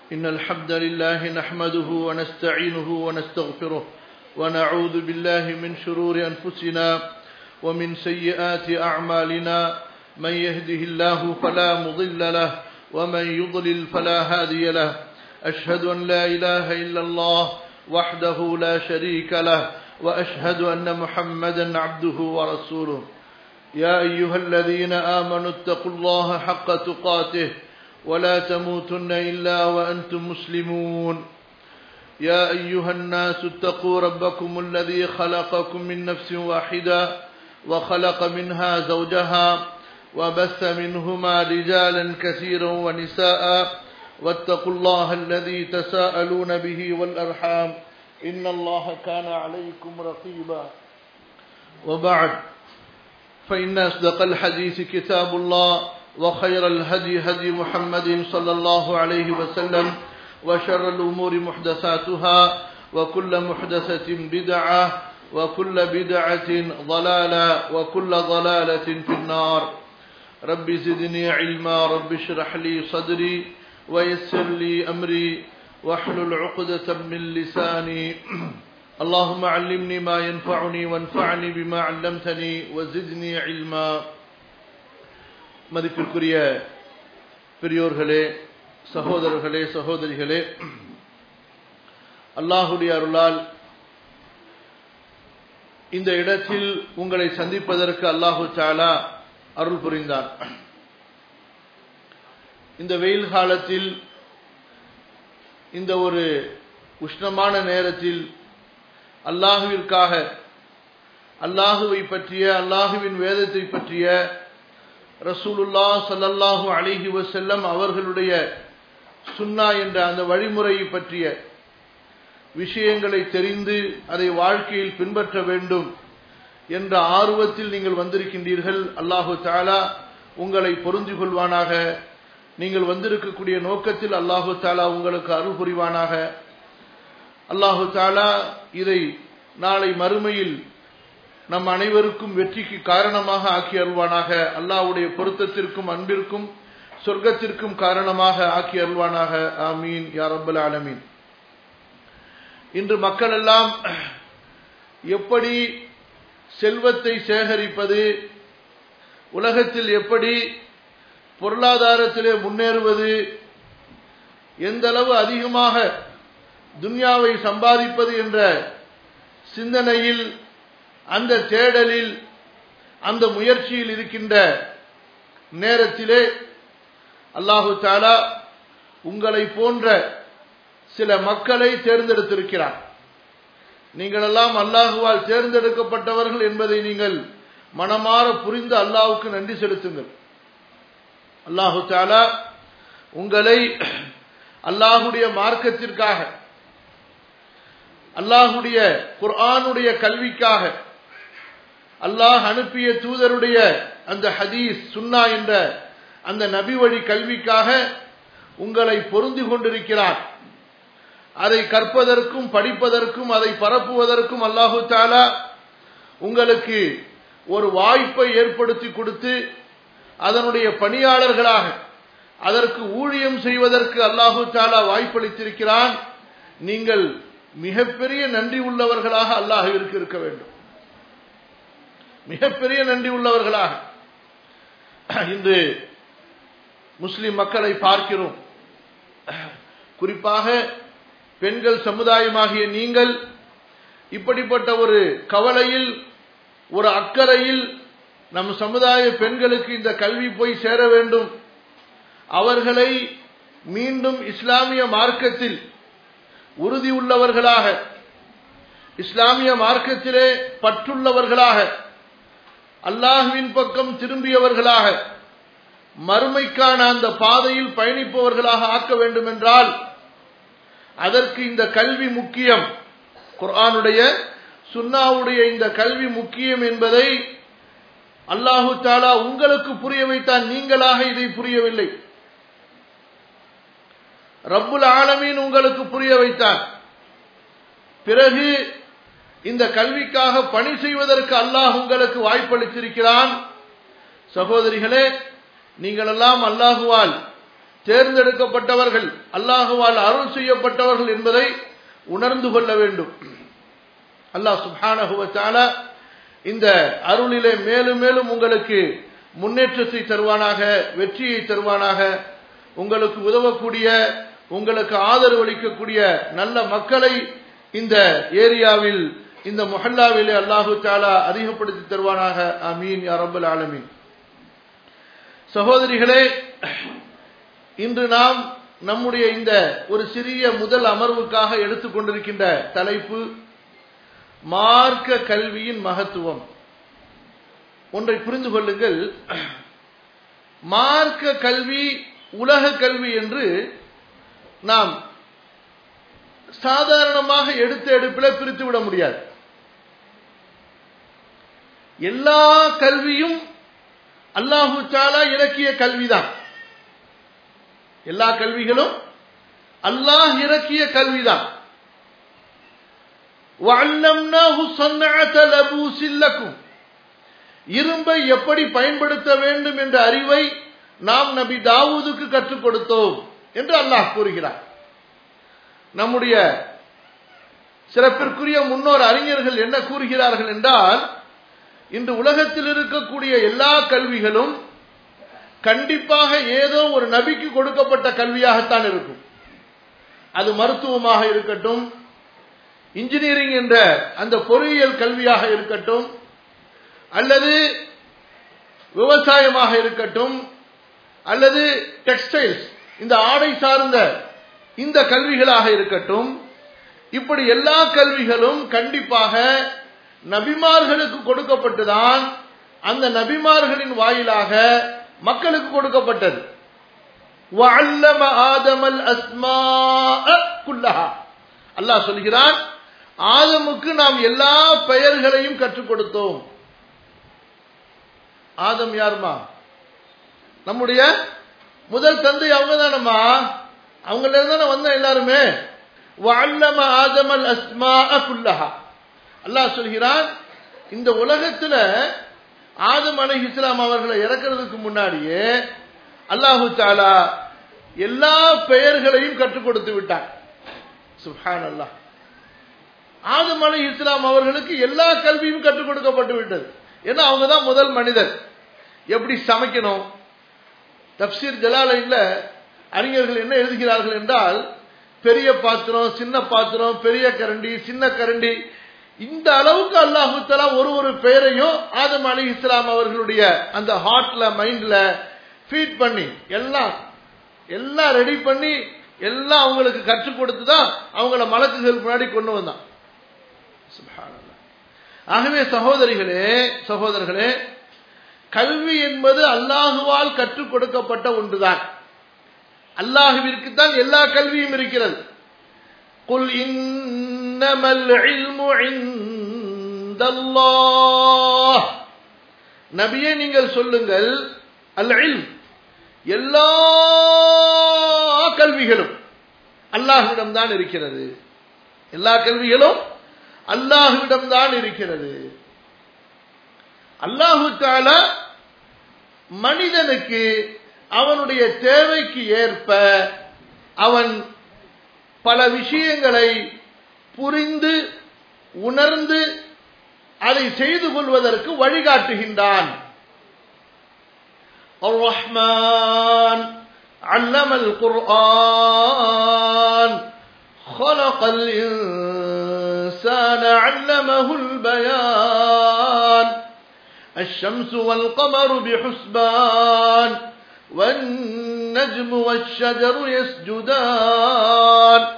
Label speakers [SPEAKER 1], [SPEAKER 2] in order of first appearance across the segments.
[SPEAKER 1] إن الحمد لله نحمده ونستعينه ونستغفره ونعوذ بالله من شرور أنفسنا ومن سيئات أعمالنا من يهده الله فلا مضل له ومن يضلل فلا هادي له أشهد أن لا إله إلا الله وحده لا شريك له وأشهد أن محمدا عبده ورسوله يا أيها الذين آمنوا اتقوا الله حق تقاته ولا تموتن إلا وأنتم مسلمون يا أيها الناس اتقوا ربكم الذي خلقكم من نفس واحدة وخلق منها زوجها وبث منهما رجالا كثيرا ونساء واتقوا الله الذي تساءلون به والأرحام إن الله كان عليكم رقيبا وبعد فإن أصدق الحديث كتاب الله وخير الهدي هدي محمد صلى الله عليه وسلم وشر الأمور محدثاتها وكل محدثة بدعة وكل بدعة ضلالة وكل ضلالة في النار رب زدني علما رب اشرح لي صدري ويسر لي أمري واحلل عقدة من لساني اللهم علمني ما ينفعني وانفعني بما علمتني وزدني علما மதிப்பிற்குரிய பெரியோர்களே சகோதரர்களே சகோதரிகளே அல்லாஹுடைய அருளால் இந்த இடத்தில் உங்களை சந்திப்பதற்கு அல்லாஹு சாலா அருள் புரிந்தார் இந்த வெயில் காலத்தில் இந்த ஒரு உஷ்ணமான நேரத்தில் அல்லாஹுவிற்காக அல்லாஹுவை பற்றிய அல்லாஹுவின் வேதத்தை பற்றிய ரசூலுல்லா சல்லல்லாஹு அலிஹி வசல்லம் அவர்களுடைய சுன்னா என்ற அந்த வழிமுறையை பற்றிய விஷயங்களை தெரிந்து அதை வாழ்க்கையில் பின்பற்ற வேண்டும் என்ற ஆர்வத்தில் நீங்கள் வந்திருக்கின்றீர்கள் அல்லாஹு தாலா உங்களை பொருந்தி கொள்வானாக நீங்கள் வந்திருக்கக்கூடிய நோக்கத்தில் அல்லாஹு தாலா உங்களுக்கு அருள் புரிவானாக அல்லாஹு தாலா இதை நாளை மறுமையில் நம் அனைவருக்கும் வெற்றிக்கு காரணமாக ஆக்கி அருள்வானாக அல்லாஹுடைய பொருத்தத்திற்கும் அன்பிற்கும் சொர்க்கத்திற்கும் காரணமாக ஆக்கி அருள்வானாக ஆமீன் யாரப்பல் ஆலமீன் இன்று மக்கள் எல்லாம் எப்படி செல்வத்தை சேகரிப்பது உலகத்தில் எப்படி பொருளாதாரத்திலே முன்னேறுவது எந்த அளவு அதிகமாக துன்யாவை சம்பாதிப்பது என்ற சிந்தனையில் அந்த தேடலில் அந்த முயற்சியில் இருக்கின்ற நேரத்திலே அல்லாஹு தாலா உங்களை போன்ற சில மக்களை தேர்ந்தெடுத்திருக்கிறார் நீங்கள் எல்லாம் அல்லாஹுவால் தேர்ந்தெடுக்கப்பட்டவர்கள் என்பதை நீங்கள் மனமாற புரிந்து அல்லாஹுக்கு நன்றி செலுத்துங்கள் அல்லாஹு தாலா உங்களை அல்லாஹுடைய மார்க்கத்திற்காக அல்லாஹுடைய குர்ஆனுடைய கல்விக்காக அல்லாஹ் அனுப்பிய தூதருடைய அந்த ஹதீஸ் சுன்னா என்ற அந்த நபி வழி கல்விக்காக உங்களை பொருந்தி கொண்டிருக்கிறார் அதை கற்பதற்கும் படிப்பதற்கும் அதை பரப்புவதற்கும் அல்லாஹு தாலா உங்களுக்கு ஒரு வாய்ப்பை ஏற்படுத்தி கொடுத்து அதனுடைய பணியாளர்களாக அதற்கு ஊழியம் செய்வதற்கு அல்லாஹு தாலா வாய்ப்பளித்திருக்கிறான் நீங்கள் மிகப்பெரிய நன்றி உள்ளவர்களாக அல்லாஹிற்கு இருக்க வேண்டும் மிகப்பெரிய நன்றி உள்ளவர்களாக இன்று முஸ்லிம் மக்களை பார்க்கிறோம் குறிப்பாக பெண்கள் சமுதாயமாகிய நீங்கள் இப்படிப்பட்ட ஒரு கவலையில் ஒரு அக்கறையில் நம் சமுதாய பெண்களுக்கு இந்த கல்வி போய் சேர வேண்டும் அவர்களை மீண்டும் இஸ்லாமிய மார்க்கத்தில் உறுதி உள்ளவர்களாக இஸ்லாமிய மார்க்கத்திலே பற்றுள்ளவர்களாக அல்லாஹுவின் பக்கம் திரும்பியவர்களாக மறுமைக்கான அந்த பாதையில் பயணிப்பவர்களாக ஆக்க வேண்டும் என்றால் அதற்கு இந்த கல்வி முக்கியம் குர்ஆனுடைய சுன்னாவுடைய இந்த கல்வி முக்கியம் என்பதை அல்லாஹு தாலா உங்களுக்கு புரிய வைத்தான் நீங்களாக இதை புரியவில்லை ரப்புல் ஆலமீன் உங்களுக்கு புரிய வைத்தார் பிறகு இந்த கல்விக்காக பணி செய்வதற்கு அல்லாஹ் உங்களுக்கு வாய்ப்பளித்திருக்கிறான் சகோதரிகளே நீங்கள் எல்லாம் அல்லாஹுவால் தேர்ந்தெடுக்கப்பட்டவர்கள் அல்லாஹுவால் அருள் செய்யப்பட்டவர்கள் என்பதை உணர்ந்து கொள்ள வேண்டும் அல்லாஹ் சுபானகுவத்தால இந்த அருளிலே மேலும் மேலும் உங்களுக்கு முன்னேற்றத்தை தருவானாக வெற்றியை தருவானாக உங்களுக்கு உதவக்கூடிய உங்களுக்கு ஆதரவு அளிக்கக்கூடிய நல்ல மக்களை இந்த ஏரியாவில் இந்த மொஹல்லாவிலே அல்லாஹு தாலா அதிகப்படுத்தி தருவானாக அமீன் அரபுல் ஆலமீன் சகோதரிகளே இன்று நாம் நம்முடைய இந்த ஒரு சிறிய முதல் அமர்வுக்காக எடுத்துக்கொண்டிருக்கின்ற தலைப்பு மார்க்க கல்வியின் மகத்துவம் ஒன்றை புரிந்து கொள்ளுங்கள் மார்க்க கல்வி உலக கல்வி என்று நாம் சாதாரணமாக எடுத்த எடுப்பில் பிரித்து விட முடியாது எல்லா கல்வியும் அல்லாஹு சாலா இறக்கிய கல்விதான் எல்லா கல்விகளும் அல்லாஹ் இறக்கிய கல்விதான் இரும்பை எப்படி பயன்படுத்த வேண்டும் என்ற அறிவை நாம் நபி தாவூதுக்கு கற்றுக் கொடுத்தோம் என்று அல்லாஹ் கூறுகிறார் நம்முடைய சிறப்பிற்குரிய முன்னோர் அறிஞர்கள் என்ன கூறுகிறார்கள் என்றால் இன்று உலகத்தில் இருக்கக்கூடிய எல்லா கல்விகளும் கண்டிப்பாக ஏதோ ஒரு நபிக்கு கொடுக்கப்பட்ட கல்வியாகத்தான் இருக்கும் அது மருத்துவமாக இருக்கட்டும் இன்ஜினியரிங் என்ற அந்த பொறியியல் கல்வியாக இருக்கட்டும் அல்லது விவசாயமாக இருக்கட்டும் அல்லது டெக்ஸ்டைல்ஸ் இந்த ஆடை சார்ந்த இந்த கல்விகளாக இருக்கட்டும் இப்படி எல்லா கல்விகளும் கண்டிப்பாக நபிமார்களுக்கு கொடுக்கப்பட்டுதான் அந்த நபிமார்களின் வாயிலாக மக்களுக்கு கொடுக்கப்பட்டது ஆதமல் அஸ்மா குல்லஹா அல்லாஹ் சொல்கிறான் ஆதமுக்கு நாம் எல்லா பெயர்களையும் கற்றுக் கொடுத்தோம் ஆதம் யாருமா நம்முடைய முதல் தந்தை அவங்க தானம்மா அவங்கள தானே வந்தோம் எல்லாருமே வல்லம ஆதமல் அஸ்மா குல்லஹா அல்லாஹ் சொல்கிறான் இந்த உலகத்துல ஆதம் அலை இஸ்லாம் அவர்களை இறக்கிறதுக்கு முன்னாடியே அல்லாஹு தாலா எல்லா பெயர்களையும் கற்றுக் கொடுத்து விட்டான் சுஹான் அல்லாஹ் ஆதம் அலை இஸ்லாம் அவர்களுக்கு எல்லா கல்வியும் கற்றுக் கொடுக்கப்பட்டு விட்டது ஏன்னா அவங்க தான் முதல் மனிதர் எப்படி சமைக்கணும் தப்சீர் ஜலாலையில் அறிஞர்கள் என்ன எழுதுகிறார்கள் என்றால் பெரிய பாத்திரம் சின்ன பாத்திரம் பெரிய கரண்டி சின்ன கரண்டி இந்த அளவுக்கு அல்லாஹு தலா ஒரு ஒரு பெயரையும் ஆதம் அலி இஸ்லாம் அவர்களுடைய அந்த ஹார்ட்ல மைண்ட்ல ஃபீட் பண்ணி எல்லாம் எல்லாம் ரெடி பண்ணி எல்லாம் அவங்களுக்கு கற்றுக் கொடுத்து தான் அவங்கள மலக்குகள் முன்னாடி கொண்டு வந்தான் ஆகவே சகோதரிகளே சகோதரர்களே கல்வி என்பது அல்லாஹுவால் கற்றுக் கொடுக்கப்பட்ட ஒன்றுதான் அல்லாஹுவிற்கு தான் எல்லா கல்வியும் இருக்கிறது குல் இன்னமல் இல்மு இந்தல்லாஹ் நபியே நீங்கள் சொல்லுங்கள் அல் இல்ம் எல்லா கல்விகளும் அல்லாஹ்விடம் தான் இருக்கிறது எல்லா கல்விகளும் அல்லாஹுவிடம் தான் இருக்கிறது அல்லாஹு தால மனிதனுக்கு அவனுடைய தேவைக்கு ஏற்ப அவன் பல விஷயங்களை புரிந்து உணர்ந்து அதை செய்து கொள்வதற்கு வழிகாட்டுகின்றான் الرحمن علم القرآن خلق الإنسان علمه البيان الشمس والقمر بحسبان والنجم والشجر يسجدان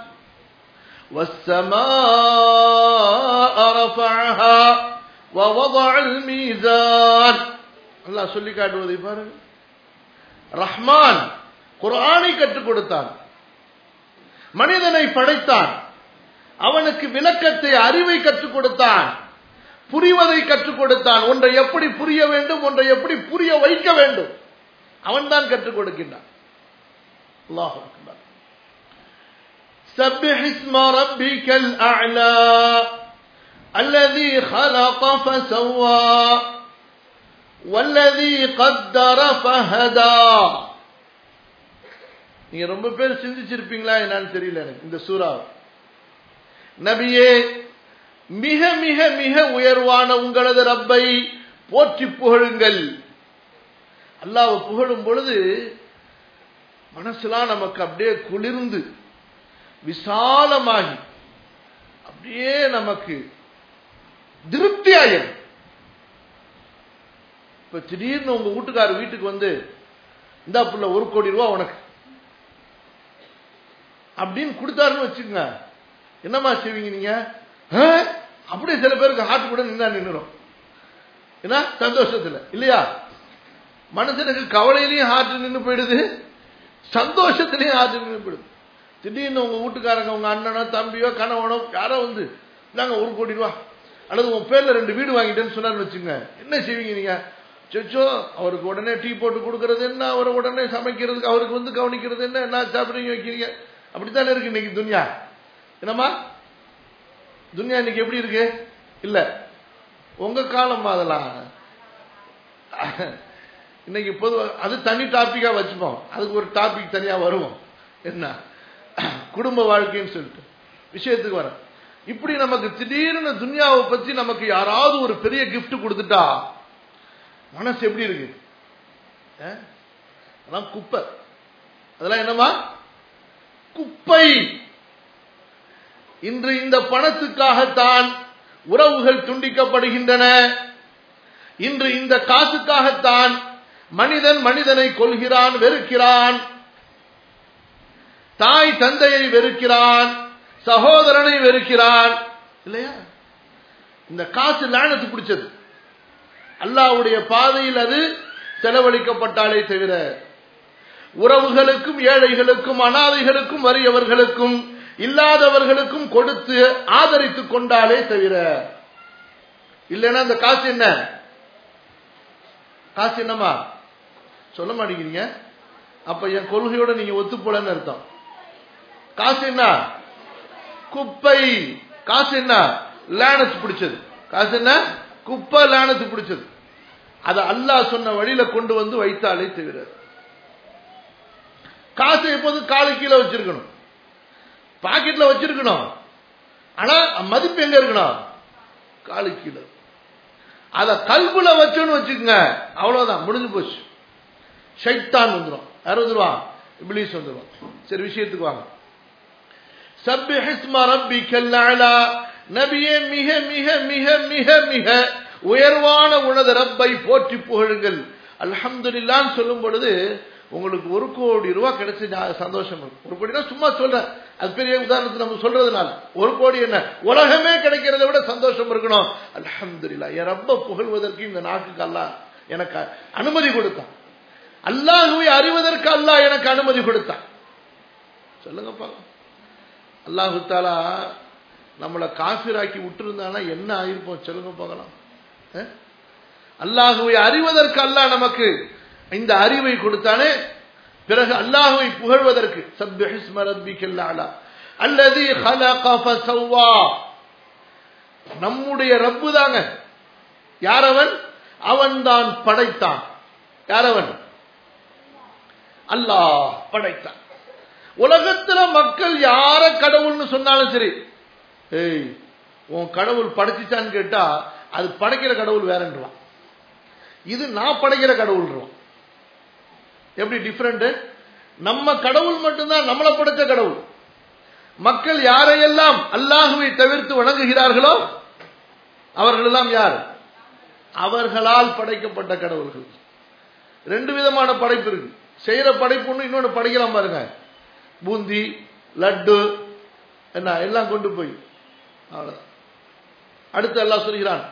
[SPEAKER 1] والسماء رفعها ووضع الميزان الله சொல்லி காட்டுவதை பாருங்க ரஹ்மான் குர்ஆனை கற்றுக் கொடுத்தான் மனிதனை படைத்தான் அவனுக்கு விளக்கத்தை அறிவை கற்றுக் கொடுத்தான் புரிவதை கற்றுக் கொடுத்தான் ஒன்றை எப்படி புரிய வேண்டும் ஒன்றை எப்படி புரிய வைக்க வேண்டும் அவன் தான் கற்றுக் கொடுக்கின்றான் அல்லாஹ் அக்பர் سبح اسم ربك الأعلى الذي خلق فسوى والذي قدر فهدى நீங்க ரொம்ப பேர் சிந்திச்சிருப்பீங்களா என்னன்னு தெரியல எனக்கு இந்த சூறா நபியே மிக மிக மிக உயர்வான உங்களது ரப்பை போற்றி புகழுங்கள் அல்லாஹ் புகழும் பொழுது மனசுலாம் நமக்கு அப்படியே குளிர்ந்து விசாலமாகி அப்படியே நமக்கு திருப்தி ஆயிரும் இப்ப திடீர்னு உங்க வீட்டுக்காரர் வீட்டுக்கு வந்து இந்தா புள்ள ஒரு கோடி ரூபா உனக்கு அப்படின்னு கொடுத்தாருன்னு வச்சுக்கோங்க என்னம்மா செய்வீங்க நீங்க ஆ? அப்படியே சில பேருக்கு ஹார்ட் கூட நின்னா நின்னுடும் என்ன சந்தோஷத்துல இல்லையா மனுஷனுக்கு கவலையிலையும் ஹார்ட் நின்று போயிடுது சந்தோஷத்திலையும் ஹார்ட் நின்று போயிடுது திடீர்னு உங்க வீட்டுக்காரங்க உங்க அண்ணனோ தம்பியோ கணவனோ யாரோ வந்து நாங்க ஒரு கோடி ரூபா அல்லது உங்க பேர்ல ரெண்டு வீடு வாங்கிட்டேன்னு சொன்னான்னு வச்சுங்க என்ன செய்வீங்க நீங்க சொச்சோ அவருக்கு உடனே டீ போட்டு கொடுக்கறது என்ன அவரை உடனே சமைக்கிறதுக்கு அவருக்கு வந்து கவனிக்கிறது என்ன என்ன சாப்பிடுறீங்க வைக்கிறீங்க அப்படித்தானே இருக்கு இன்னைக்கு துன்யா என்னம்மா துன்யா இன்னைக்கு எப்படி இருக்கு இல்ல உங்க காலம் அதெல்லாம் இன்னைக்கு பொதுவா அது தனி டாபிக்கா வச்சுப்போம் அதுக்கு ஒரு டாபிக் தனியா வருவோம் என்ன குடும்ப வாழ்க்கைன்னு சொல்லிட்டு விஷயத்துக்கு வரேன் இப்படி நமக்கு திடீர்னு துன்யாவை பத்தி நமக்கு யாராவது ஒரு பெரிய gift கொடுத்துட்டா மனசு எப்படி இருக்கு அஹ்? அதெல்லாம் குப்பை அதெல்லாம் என்னமா குப்பை இன்று இந்த பணத்துக்காகத்தான் உறவுகள் துண்டிக்கப்படுகின்றன இன்று இந்த காசுக்காகத்தான் மனிதன் மனிதனை கொள்கிறான் வெறுக்கிறான் தாய் தந்தையை வெறுக்கிறான் சகோதரனை வெறுக்கிறான் இல்லையா இந்த காசு லானத்து பிடிச்சது அல்லாஹ்வுடைய பாதையில் அது செலவழிக்கப்பட்டாலே தவிர உறவுகளுக்கும் ஏழைகளுக்கும் அனாதைகளுக்கும் வறியவர்களுக்கும் இல்லாதவர்களுக்கும் கொடுத்து ஆதரித்துக் கொண்டாலே தவிர இல்லைன்னா அந்த காசு என்ன காசு என்னமா சொல்ல மாட்டேங்கிறீங்க அப்ப என் கொள்கையோட நீங்க ஒத்து போலன்னு அர்த்தம் காசு என்ன குப்பை காசு என்ன லேனத்து பிடிச்சது காசு என்ன குப்பை லேனத்து பிடிச்சது அதை அல்லாஹ் சொன்ன வழியில கொண்டு வந்து வைத்தாலே தவிர காசு எப்போதும் காலு கீழே வச்சிருக்கணும் பாக்கெட்ல வச்சிருக்கணும் ஆனா மதிப்பு எங்க இருக்கணும் காலு கீழே அத கல்புல வச்சோன்னு வச்சுக்கோங்க அவ்வளவுதான் முடிஞ்சு போச்சு ஷைத்தான் வந்துடும் யார் வந்துருவான் இப்ளீஸ் வந்துருவான் சரி விஷயத்துக்கு வாங்க சப்பிஹ் இஸ்ம ரப்பிக்கல் அலா நபியே மிக மிக மிக மிக மிக உயர்வான உனது ரப்பை போற்றி புகழுங்கள் அல்ஹம்துலில்லான்னு சொல்லும் பொழுது உங்களுக்கு ஒரு கோடி ரூபாய் கிடைச்ச ஞா- சந்தோஷம் இருக்கும் ஒரு கோடினா சும்மா சொல்றேன் அது பெரிய உதாரணத்துக்கு நம்ம சொல்றதுனால ஒரு கோடி என்ன உலகமே கிடைக்கிறதை விட சந்தோஷம் இருக்கணும் அல்ஹம்துலில்லா என் ரப்ப புகழ்வதற்கு இந்த நாக்குக்கு அல்லாஹ் எனக்கு அனுமதி கொடுத்தான் அல்லாஹுவை அறிவதற்கு அல்லாஹ் எனக்கு அனுமதி கொடுத்தான் சொல்லுங்க பார்க்கலாம் அல்லாஹு தாலா நம்மளை காஃபிராக்கி விட்டுருந்தானா என்ன ஆயிருப்போம் சொல்லுங்க பார்க்கலாம் அஹ்? அல்லாஹுவை அறிவதற்கு அல்லாஹ் நமக்கு இந்த அறிவை கொடுத்தானே பிறகு அல்லாஹுவை புகழ்வதற்கு சப்பிஹ் இஸ்ம ரப்பிக்கல் அலா அல்லதி خلق فسوى நம்முடைய ரப்பு தாங்க யாரவன் அவன் தான் படைத்தான் யாரவன் அல்லாஹ் படைத்தான் உலகத்துல மக்கள் யார கடவுள்னு சொன்னாலும் சரி ஏய் உன் கடவுள் படைச்சிச்சான்னு கேட்டா அது படைக்கிற கடவுள் வேறன்றான் இது நான் படைக்கிற கடவுள்றான் எப்படி டிஃபரெண்ட் நம்ம கடவுள் மட்டும்தான் நம்மளை படைச்ச கடவுள் மக்கள் யாரையெல்லாம் அல்லாஹுவை தவிர்த்து வணங்குகிறார்களோ அவர்களெல்லாம் யார் அவர்களால் படைக்கப்பட்ட கடவுள்கள் ரெண்டு விதமான படைப்பு இருக்கு செய்யற படைப்பு ஒண்ணு இன்னொன்னு படைக்கலாம் பாருங்க பூந்தி லட்டு என்ன எல்லாம் கொண்டு போய் அவ்வளவுதான் அடுத்து அல்லாஹ் சொல்கிறான்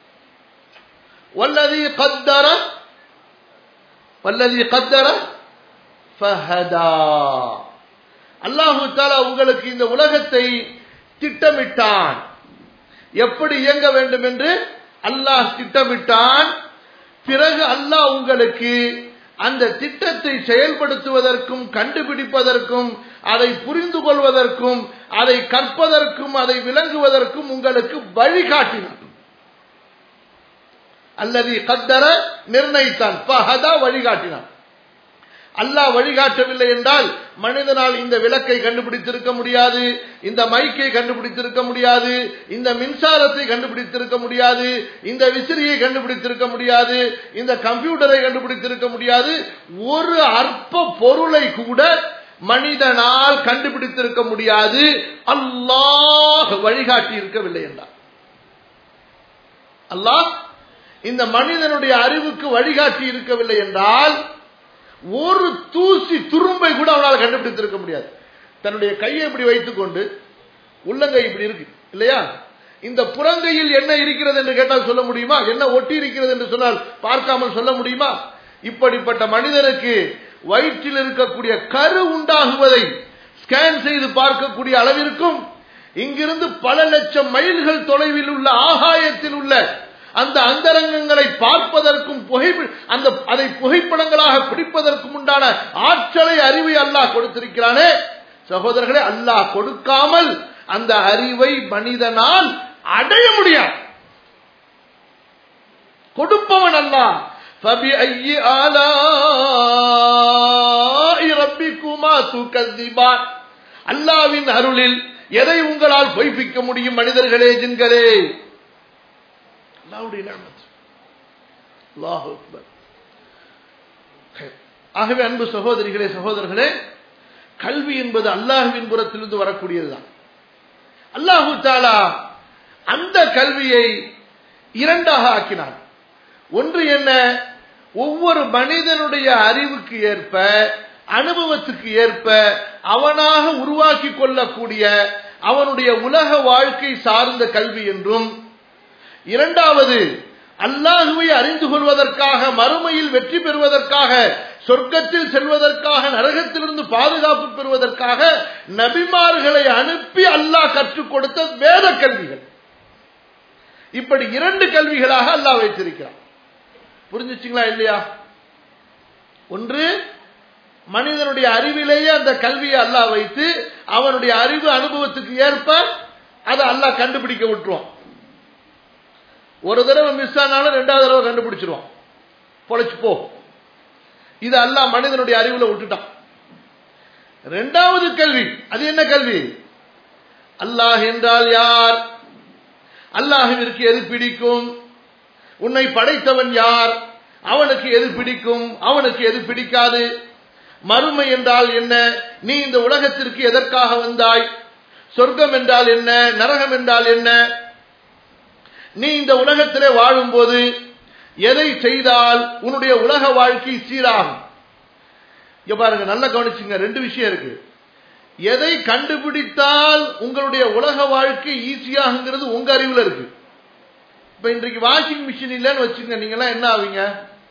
[SPEAKER 1] வல்லதி கத்தர வல்லதி கத்தர ஃபஹதா அல்லாஹு தாலா உங்களுக்கு இந்த உலகத்தை திட்டமிட்டான் எப்படி இயங்க வேண்டும் என்று அல்லாஹ் திட்டமிட்டான் பிறகு அல்லாஹ் உங்களுக்கு அந்த திட்டத்தை செயல்படுத்துவதற்கும் கண்டுபிடிப்பதற்கும் அதை புரிந்து கொள்வதற்கும் அதை கற்பதற்கும் அதை விளங்குவதற்கும் உங்களுக்கு வழிகாட்டினான் அல்லது கத்தர நிர்ணயித்தான் ஃபஹதா வழிகாட்டினான் அல்லாஹ் வழிகாட்டவில்லை என்றால் மனிதனால் இந்த விளக்கை கண்டுபிடித்திருக்க முடியாது இந்த மைக்கை கண்டுபிடித்திருக்க முடியாது இந்த மின்சாரத்தை கண்டுபிடித்திருக்க முடியாது இந்த விசிறியை கண்டுபிடித்திருக்க முடியாது இந்த கம்ப்யூட்டரை கண்டுபிடித்திருக்க முடியாது ஒரு அற்ப பொருளை கூட மனிதனால் கண்டுபிடித்திருக்க முடியாது அல்லாஹ் வழிகாட்டி இருக்கவில்லை என்றார் அல்லாஹ் இந்த மனிதனுடைய அறிவுக்கு வழிகாட்டி இருக்கவில்லை என்றால் ஒரு தூசி துரும்பை கூட அவனால் கண்டுபிடித்திருக்க முடியாது தன்னுடைய கையை இப்படி வைத்துக் கொண்டு உள்ளங்கை இப்படி இருக்கு இல்லையா இந்த புறங்கையில் என்ன இருக்கிறது என்று கேட்டால் சொல்ல முடியுமா என்ன ஒட்டி இருக்கிறது என்று சொன்னால் பார்க்காமல் சொல்ல முடியுமா இப்படிப்பட்ட மனிதனுக்கு வயிற்றில் இருக்கக்கூடிய கரு உண்டாகுவதை ஸ்கேன் செய்து பார்க்கக்கூடிய அளவிற்கும் இங்கிருந்து பல லட்சம் மைல்கள் தொலைவில் உள்ள ஆகாயத்தில் உள்ள அந்த அந்தரங்கங்களை பார்ப்பதற்கும் புகை அந்த அதை புகைப்படங்களாக பிடிப்பதற்கும் உண்டான ஆற்றலை அறிவை அல்லாஹ் கொடுத்திருக்கிறானே சகோதரர்களே அல்லாஹ் கொடுக்காமல் அந்த அறிவை மனிதனால் அடைய முடியாது கொடுப்பவன் அல்லாஹ் فبأي آلاء ربكما تكذبان அல்லாவின் அருளில் எதை உங்களால் பொய்ப்பிக்க முடியும் மனிதர்களே ஜின்களே அல்லாவுடைய நியமத் அல்லாஹ் அக்பர் ஆகவே அன்பு சகோதரிகளே சகோதரர்களே கல்வி என்பது அல்லாஹுவின் புறத்திலிருந்து வரக்கூடியதுதான் அல்லாஹு தாலா அந்த கல்வியை இரண்டாக ஆக்கினான் ஒன்று என்ன ஒவ்வொரு மனிதனுடைய அறிவுக்கு ஏற்ப அனுபவத்துக்கு ஏற்ப அவனாக உருவாக்கி கொள்ளக்கூடிய அவனுடைய உலக வாழ்க்கை சார்ந்த கல்வி என்றும் இரண்டாவது அல்லாஹுவை அறிந்து கொள்வதற்காக மறுமையில் வெற்றி பெறுவதற்காக சொர்க்கத்தில் செல்வதற்காக நரகத்திலிருந்து பாதுகாப்பு பெறுவதற்காக நபிமார்களை அனுப்பி அல்லாஹ் கற்றுக் கொடுத்த வேத கல்விகள் இப்படி இரண்டு கல்விகளாக அல்லாஹ் வைத்திருக்கிறான் புரிஞ்சுச்சிங்களா இல்லையா ஒன்று மனிதனுடைய அறிவிலேயே அந்த கல்வியை அல்லாஹ் வைத்து அவனுடைய அறிவு அனுபவத்துக்கு ஏற்ப அதை அல்லாஹ் கண்டுபிடிக்க விட்டுருவான் ஒரு தடவை மிஸ் ஆனாலும் ரெண்டாவது தடவை கண்டுபிடிச்சிருவான் பொழைச்சு போ இது அல்லாஹ் மனிதனுடைய அறிவுல விட்டுட்டான் ரெண்டாவது கல்வி அது என்ன கல்வி அல்லாஹ் என்றால் யார் அல்லாஹுவிற்கு எது பிடிக்கும் உன்னை படைத்தவன் யார் அவனுக்கு எது பிடிக்கும் அவனுக்கு எது பிடிக்காது மறுமை என்றால் என்ன நீ இந்த உலகத்திற்கு எதற்காக வந்தாய் சொர்க்கம் என்றால் என்ன நரகம் என்றால் என்ன நீ இந்த உலகத்திலே வாழும்போது எதை செய்தால் உன்னுடைய உலக வாழ்க்கை சீராகும் இங்க பாருங்க நல்லா கவனிச்சுங்க ரெண்டு விஷயம் இருக்கு எதை கண்டுபிடித்தால் உங்களுடைய உலக வாழ்க்கை ஈஸியாகுங்கிறது உங்க அறிவுல இருக்கு இப்ப இன்றைக்கு வாஷிங் மிஷின் இல்லைன்னு வச்சுங்க நீங்க எல்லாம் என்ன ஆவீங்க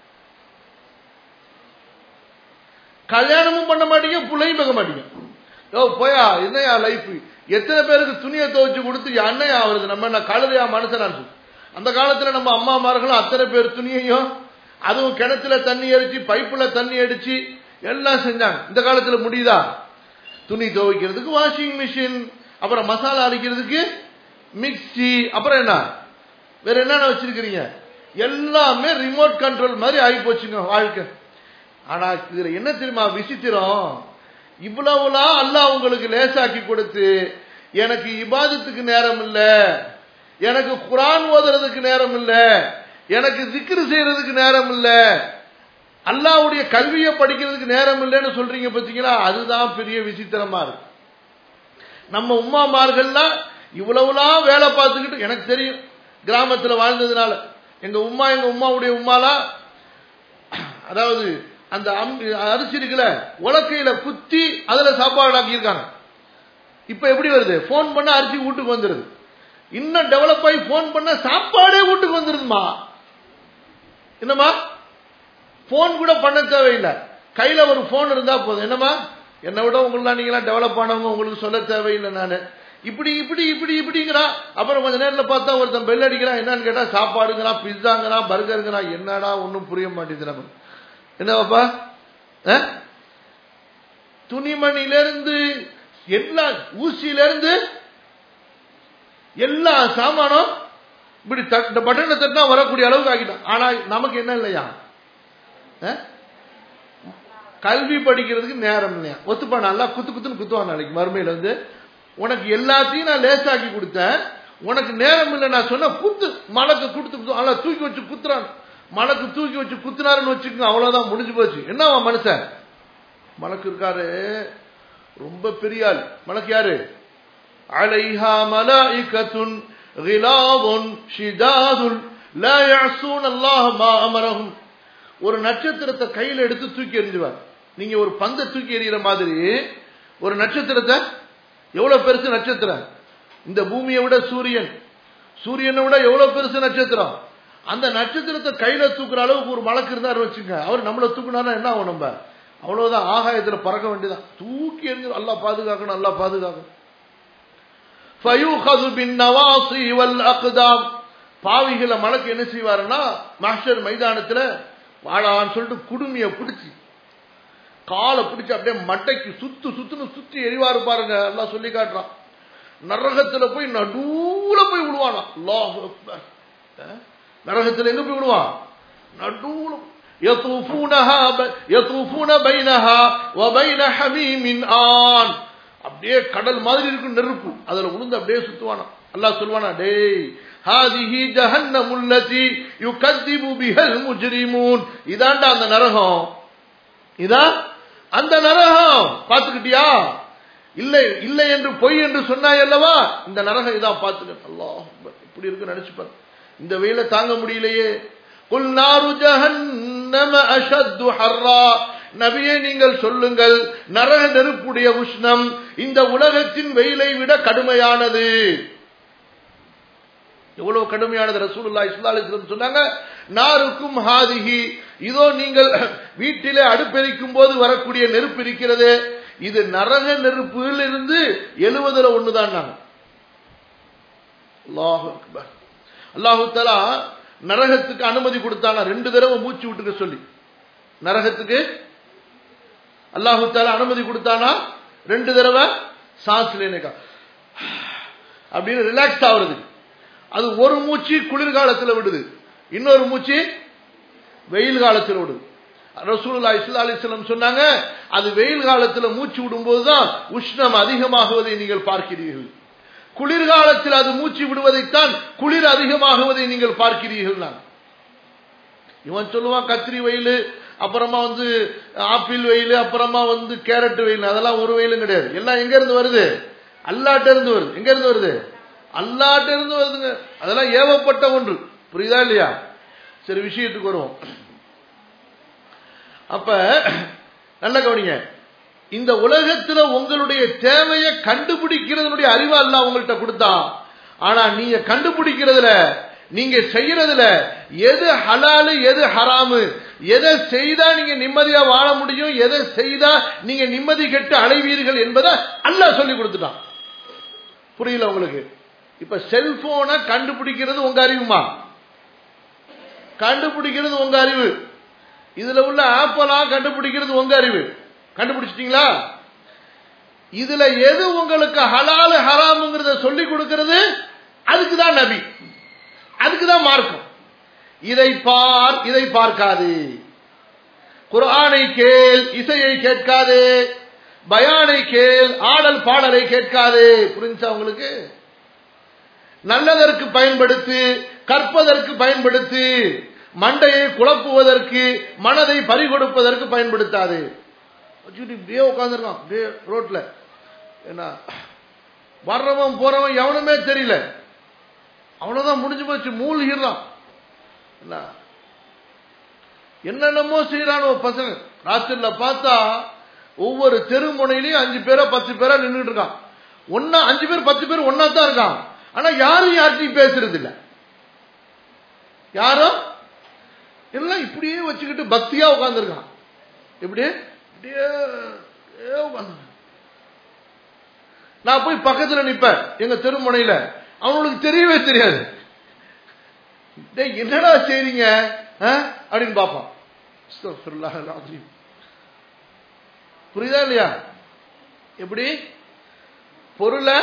[SPEAKER 1] கல்யாணமும் பண்ண மாட்டீங்க பிள்ளையும் பார்க்க மாட்டீங்க யோ போயா என்னையா லைஃப் எத்தனை பேருக்கு துணியை துவைச்சு கொடுத்து அன்னையா ஆகுறது நம்ம என்ன கழுதையா மனுஷனா அந்த காலத்துல நம்ம அம்மாமார்களும் அத்தனை பேர் துணியையும் அதுவும் கிணத்துல தண்ணி அடிச்சு பைப்புல தண்ணி அடிச்சு எல்லாம் செஞ்சாங்க இந்த காலத்துல முடியுதா துணி துவைக்கிறதுக்கு வாஷிங் மிஷின் அப்புறம் மசாலா அரைக்கிறதுக்கு மிக்சி அப்புறம் என்ன வேற என்னென்ன வச்சிருக்கிறீங்க எல்லாமே ரிமோட் கண்ட்ரோல் மாதிரி ஆகி போச்சுங்க வாழ்க்கை ஆனா இதுல என்ன தெரியுமா விசித்திரம் இவ்வளவுலாம் அல்லாஹ் உங்களுக்கு லேசாக்கி கொடுத்து எனக்கு இபாதத்துக்கு நேரம் இல்ல எனக்கு குரான் ஓதுறதுக்கு நேரம் இல்ல எனக்கு திக்ரு செய்யறதுக்கு நேரம் இல்ல அல்லாவுடைய கல்வியை படிக்கிறதுக்கு நேரம் இல்லைன்னு சொல்றீங்க பாத்தீங்களா அதுதான் பெரிய விசித்திரமா இருக்கு நம்ம உமாமார்கள்லாம் இவ்வளவுலாம் வேலை பார்த்துக்கிட்டு எனக்கு தெரியும் கிராமத்துல வாழ்ந்ததுனால எங்க உமா எங்க உமாவுடைய உமாலா அதாவது அந்த அரிசி இருக்குல்ல உலக்கையில குத்தி அதுல சாப்பாடு ஆக்கியிருக்காங்க இப்ப எப்படி வருது போன் பண்ண அரிசி வீட்டுக்கு வந்துருது இன்னும் டெவலப் ஆகி போன் பண்ண சாப்பாடே வீட்டுக்கு வந்துருதுமா என்னமா போன் கூட பண்ண தேவையில்லை கையில ஒரு போன் இருந்தா போதும் என்னமா என்னை விட உங்களா நீங்களாம் டெவலப் ஆனவங்க உங்களுக்கு சொல்ல தேவையில்லை நானு இப்படி இப்படி இப்படி இப்படிங்கிறான் அப்புறம் கொஞ்ச நேரத்தில் பார்த்தா ஒருத்தன் பெல் அடிக்கிறான் என்னன்னு கேட்டா சாப்பாடுங்கிறான் பிஸாங்கிறான் பர்கருங்கிறான் என்னடா ஒன்றும் புரிய மாட்டேங்குது நம்ம என்னவாப்பா துணிமணிலிருந்து எல்லா ஊசியிலிருந்து எல்லா சாமானும் இப்படி பட்டனை தட்டினா வரக்கூடிய அளவுக்கு ஆகிட்டான் ஆனா நமக்கு என்ன இல்லையா கல்வி படிக்கிறதுக்கு நேரம் இல்லையா ஒத்துப்பா நல்லா குத்து குத்துன்னு குத்துவான் நாளைக்கு மறுமையில வந்து உனக்கு எல்லாத்தையும் நான் லேசாக்கி கொடுத்தேன் உனக்கு நேரம் இல்லை நான் சொன்ன குத்து மலக்கு கொடுத்து நல்லா தூக்கி வச்சு குத்துறான் மலக்கு தூக்கி வச்சு குத்துனாருன்னு வச்சுக்கோங்க அவ்வளவுதான் முடிஞ்சு போச்சு என்னவா மனுஷன் மலக்கு இருக்காரு ரொம்ப பெரிய ஆள் மலக்கு யாரு அலைஹா மலாயிகத்துன் கிலாவுன் ஷிதாதுல் லா யஅஸூன் அல்லாஹ் மா அமரஹும் ஒரு நட்சத்திரத்தை கையில எடுத்து தூக்கி எறிஞ்சுவார் நீங்க ஒரு பந்தை தூக்கி எறிகிற மாதிரி ஒரு நட்சத்திரத்தை எவ்வளவு பெருசு நட்சத்திரம் இந்த பூமியை விட சூரியன் சூரியனை விட எவ்வளவு பெருசு நட்சத்திரம் அந்த நட்சத்திரத்தை கையில தூக்குற அளவுக்கு ஒரு மலக்கு இருந்தாரு வச்சுங்க அவர் நம்மளை தூக்குனாரா என்ன ஆகும் நம்ம அவ்வளவுதான் ஆகாயத்துல பறக்க வேண்டியதான் தூக்கி எறிஞ்சு அல்லா பாதுகாக்கணும் அல்லா பாதுகாக்கணும் ஃபயூஹது பின் நவாசி வல் அக்தாம் பாவிகளை மலக்கு என்ன செய்வாருன்னா மாஸ்டர் மைதானத்துல வாழான்னு சொல்லிட்டு குடுமிய பிடிச்சி காலை பிடிச்சு அப்படியே மட்டைக்கு சுத்து சுத்துன்னு சுத்தி எரிவாரு பாருங்க எல்லாம் சொல்லி காட்டுறான் நரகத்துல போய் நடுவுல போய் விடுவானா அல்லாஹ் அக்பர். அஹ்? நரகத்துல எங்க போய் விடுவான் நடுவுல يطوفونها ب- يطوفون بينها وبين حميم آن அப்படியே கடல் மாதிரி இருக்கும் நெருப்பு அதுல உளுந்து அப்படியே சுத்துவானா அல்லாஹ் சொல்வானா டேய் ஹாதிஹி ஜஹன்னமு அல்லதி யுகذிபு பிஹல் முஜ்ரிமூன் இதாண்டா அந்த நரகம் இதா அந்த நரகம் பாத்துக்கிட்டியா இல்லை இல்லை என்று பொய் என்று சொன்னாய் அல்லவா இந்த நரகம் இதான் பார்த்துக்க அல்லாஹ் அக்பர். இப்படி இருக்கு நினைச்சு பாரு இந்த வெயில தாங்க முடியலையே குல் நாரு ஜஹன்னம அஷத்து ஹர்ரா நபியே நீங்கள் சொல்லுங்கள் நரக நெருப்புடைய உஷ்ணம் இந்த உலகத்தின் வெயிலை விட கடுமையானது எவ்வளவு கடுமையானது ரசூலுல்லாஹி ஸல்லல்லாஹு அலைஹி வஸல்லம் சொன்னாங்க நாருக்கும் ஹாதிஹி இதோ நீங்கள் வீட்டிலே அடுப்பெரிக்கும் போது வரக்கூடிய நெருப்பு இருக்கிறதே இது நரக நெருப்பில் இருந்து எழுவதுல ஒண்ணுதான் நாங்க அல்லாஹு அக்பர் அல்லாஹு தஆலா நரகத்துக்கு அனுமதி கொடுத்தானா ரெண்டு தடவை மூச்சு விட்டுக்க சொல்லி நரகத்துக்கு அல்லாஹு தாலா அனுமதி கொடுத்தானா ரெண்டு தடவை சான்ஸ் இல்லைனேக்கா அப்படின்னு ரிலாக்ஸ் ஆகுறது அது ஒரு மூச்சு குளிர்காலத்துல விடுது இன்னொரு மூச்சு வெயில் காலத்துல விடுது ரசூலுல்லா இஸ்லா அலிஸ்லம் சொன்னாங்க அது வெயில் காலத்துல மூச்சு விடும்போது தான் உஷ்ணம் அதிகமாகுவதை நீங்கள் பார்க்கிறீர்கள் குளிர்காலத்தில் அது மூச்சு விடுவதைத்தான் குளிர் அதிகமாகுவதை நீங்கள் பார்க்கிறீர்கள் நான் இவன் சொல்லுவான் கத்திரி வெயில் அப்புறமா வந்து ஆப்பிள் வெயில் அப்புறமா வந்து கேரட் வெயில் அதெல்லாம் ஒரு வெயிலும் கிடையாது எல்லாம் எங்க இருந்து வருது அல்லாட்ட இருந்து வருது எங்க இருந்து வருது அல்லாட்ட இருந்து வருதுங்க அதெல்லாம் ஏவப்பட்ட ஒன்று புரியுதா இல்லையா சரி விஷயத்துக்கு வருவோம் அப்ப நல்ல கவனிங்க இந்த உலகத்துல உங்களுடைய தேவையை கண்டுபிடிக்கிறதுனுடைய அறிவு அல்ல உங்கள்கிட்ட கொடுத்தா ஆனா நீங்க கண்டுபிடிக்கிறதுல நீங்க செய்யறதுல எது ஹலாலு எது ஹராமு எதை செய்தா நீங்க நிம்மதியா வாழ முடியும் எதை செய்தா நீங்க நிம்மதி கெட்டு அடைவீர்கள் என்பதை அல்லாஹ் சொல்லி கொடுத்துட்டான் புரியல உங்களுக்கு இப்ப செல்போனை கண்டுபிடிக்கிறது உங்க அறிவுமா கண்டுபிடிக்கிறது உங்க அறிவு இதுல உள்ள ஆப்பலா கண்டுபிடிக்கிறது உங்க அறிவு கண்டுபிடிச்சிட்டீங்களா இதுல எது உங்களுக்கு ஹலாலு ஹராமுங்கிறத சொல்லி கொடுக்கிறது அதுக்குதான் நபி அதுக்குதான் மார்க்கம் இதை பார் இதை பார்க்காது குர்ஆனை கேள் இசையை கேட்காது பயானை கேள் ஆடல் பாடலை கேட்காது புரிஞ்சா உங்களுக்கு நல்லதற்கு பயன்படுத்து கற்பதற்கு பயன்படுத்து மண்டையை குழப்புவதற்கு மனதை பறிகொடுப்பதற்கு பயன்படுத்தாது வச்சுக்கிட்டு இப்படியே உட்காந்துருக்கான் அப்படியே ரோட்ல என்ன வர்றவன் போறவன் எவனுமே தெரியல அவனதான் முடிஞ்சு போச்சு மூழ்கிடுறான் என்ன என்னென்னமோ செய்யறானோ பசங்க ராத்திரில பார்த்தா ஒவ்வொரு தெரு முனையிலையும் அஞ்சு பேரோ பத்து பேரோ நின்றுட்டு இருக்கான் ஒன்னா அஞ்சு பேர் பத்து பேர் ஒன்னா தான் இருக்கான் ஆனா யாரும் யார்கிட்டையும் பேசுறது இல்ல யாரும் எல்லாம் இப்படியே வச்சுக்கிட்டு பக்தியா உட்கார்ந்துருக்கான் இப்படி இப்படியே இப்படியே உட்கார்ந்து நான் போய் பக்கத்துல நிப்பேன் எங்க தெருமுனையில அவனுக்கு தெரியவே தெரியாது டேய் என்னடா செய்றீங்க ஆ? அப்படின்னு பார்ப்பான் அஸ்தக்ஃபிருல்லாஹ் அல்-அஸீம். புரியுதா இல்லையா எப்படி பொருளை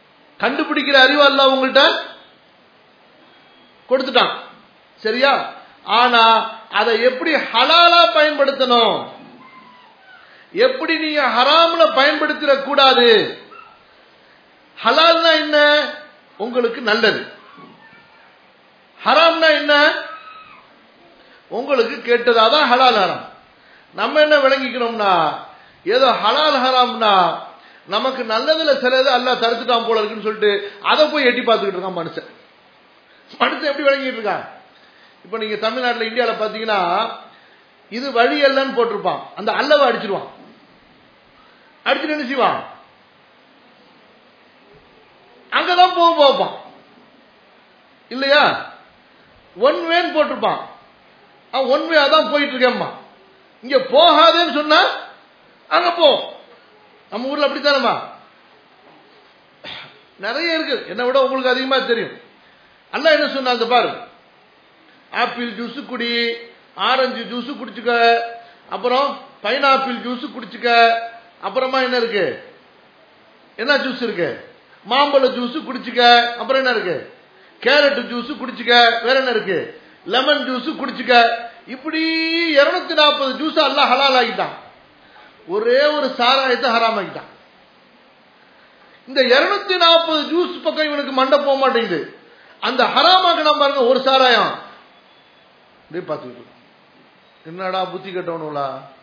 [SPEAKER 1] கண்டுபிடிக்கிற அறிவு அல்ல உங்கள்கிட்ட கொடுத்துட்டான் சரியா ஆனா அதை எப்படி ஹலாலா பயன்படுத்தணும் எப்படி நீங்க ஹராம்ல பயன்படுத்திட கூடாது ஹலால்னா என்ன உங்களுக்கு நல்லது ஹராம்னா என்ன உங்களுக்கு கேட்டதாதான் ஹலால் ஹராம் நம்ம என்ன விளங்கிக்கிறோம்னா ஏதோ ஹலால் ஹராம்னா நமக்கு நல்லதுல சிலது அல்ல தடுத்துட்டான் போல இருக்குன்னு சொல்லிட்டு அதை போய் எட்டி பார்த்துக்கிட்டு இருக்கான் மனுஷன் மனுஷன் எப்படி விளங்கிட்டு இருக்கான் இப்ப நீங்க தமிழ்நாட்டில் இந்தியாவில் பாத்தீங்கன்னா இது வழி அல்லன்னு போட்டிருப்பான் அந்த அல்லவை அடிச்சிருவான் அடிச்சுட்டு என்ன செய்வான் அங்கதான் போக போப்பான் இல்லையா ஒன் வேன்னு போட்டிருப்பான் அவன் ஒன் வே அதான் போயிட்டு இருக்கேம்மா இங்க போகாதேன்னு சொன்னா அங்க போ நம்ம ஊர்ல அப்படித்தானம்மா நிறைய இருக்கு என்னை விட உங்களுக்கு அதிகமா தெரியும் அல்ல என்ன சொன்னா அந்த பாரு ஆப்பிள் ஜூஸ் குடி ஆரஞ்சு ஜூஸ் குடிச்சுக்க அப்புறம் பைனாப்பிள் ஜூஸ் குடிச்சுக்க அப்புறமா என்ன இருக்கு என்ன ஜூஸ் இருக்கு மாம்பழ ஜூஸ் குடிச்சுக்க அப்புறம் என்ன இருக்கு கேரட் ஜூஸ் குடிச்சுக்க வேற என்ன இருக்கு லெமன் ஜூஸ் குடிச்சுக்க இப்படி இருநூத்தி நாற்பது ஜூஸ் எல்லாம் ஹலால் ஆகிட்டான் ஒரே ஒரு சாராயத்தை ஹராம் ஆகிட்டான் இந்த இருநூத்தி நாற்பது ஜூஸ் பக்கம் இவனுக்கு மண்டை போக மாட்டேங்குது அந்த ஹராமாக்கினா பாருங்க ஒரு சாராயம் அப்படியே பார்த்துக்கிட்டு இருக்கோம். என்னடா புத்தி கட்டவனுங்களா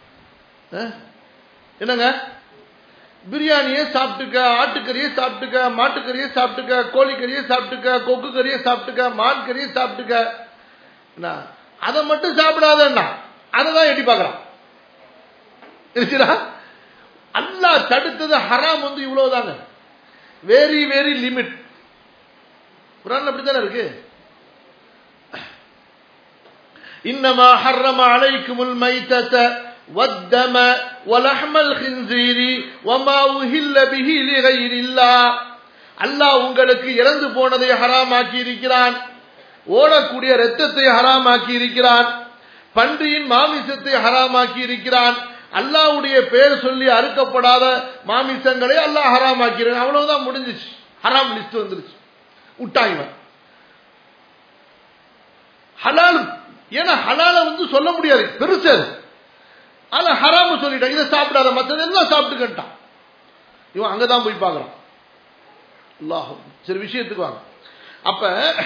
[SPEAKER 1] என்னங்க பிரியாணியே சாப்பிட்டுக்க ஆட்டுக்கறியே சாப்பிட்டுக்க மாட்டுக்கறியே சாப்பிட்டுக்க கோழிக்கறியே சாப்பிட்டுக்க கொக்கு கறியே சாப்பிட்டுக்க மான் கறியே சாப்பிட்டுக்க என்ன அதை மட்டும் சாப்பிடாதன்னா அதை தான் எட்டி பார்க்கறான் இருக்குதா அல்லாஹ் தடுத்தது ஹராம் வந்து இவ்வளவுதாங்க வெரி வெரி லிமிட் குரான் அப்படித்தானே இருக்கு இன்னமா ஹர்ரம அலைக்குமுல் மைத்தத والدم ولحم الخنزير وما أهل به لغير الله அல்லாஹ் உங்களுக்கு இறந்து போனதை ஹராமாக்கி இருக்கிறான் ஓடக்கூடிய இரத்தத்தை ஹராமாக்கி இருக்கிறான் பன்றியின் மாமிசத்தை ஹராமாக்கி இருக்கிறான் அல்லாஹ்வுடைய பேர் சொல்லி அறுக்கப்படாத மாமிசங்களை அல்லாஹ் ஹராமாக்கிறான் அவ்வளவுதான் முடிஞ்சிச்சு ஹராம் லிஸ்ட் வந்துருச்சு விட்டாங்க ஹலால் ஏன்னா ஹலால வந்து சொல்ல முடியாது பெருசு அது ஆனா ஹராம சொல்லிட்டான் இதை சாப்பிடாத மற்றது எல்லாம் சாப்பிட்டுக்கிட்டான் இவன் அங்கதான் போய் பார்க்கறான் அல்லாஹ் சரி விஷயத்துக்கு வாங்க அப்ப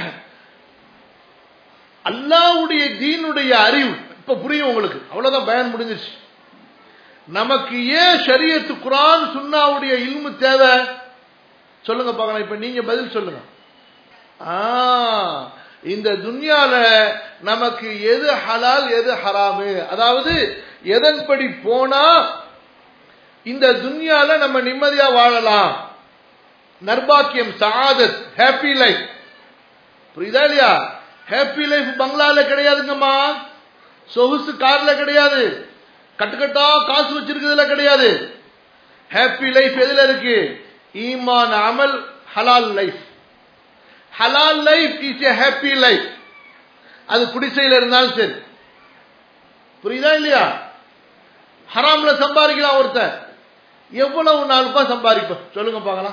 [SPEAKER 1] அல்லாவுடைய தீனுடைய அறிவு இப்ப புரியும் உங்களுக்கு அவ்வளவுதான் பயன் முடிஞ்சிருச்சு நமக்கு ஏன் ஷரியத்து குரான் சுன்னாவுடைய இல்மு தேவை சொல்லுங்க பார்க்கலாம் இப்ப நீங்க பதில் சொல்லுங்க ஆ இந்த துன்யால நமக்கு எது ஹலால் எது ஹராமு அதாவது எதன்படி போனா இந்த துன்யால நம்ம நிம்மதியா வாழலாம் நர்பாக்கியம் சாதத் ஹாப்பி லைஃப் புரியுதா இல்லையா ஹாப்பி லைஃப் பங்களால கிடையாதுங்கம்மா சொகுசு கார்ல கிடையாது கட்டுக்கட்டா காசு வச்சிருக்கிறதுல கிடையாது ஹாப்பி லைஃப் எதுல இருக்கு ஈமான் அமல் halal life halal life is a happy life அது குடிசையில் இருந்தாலும் சரி புரியுதா இல்லையா ஹராம்ல சம்பாதிக்கலாம் ஒருத்தன் எவ்வளவு நாலு ரூபாய் சம்பாதிப்ப சொல்லுங்க பார்க்கலாம்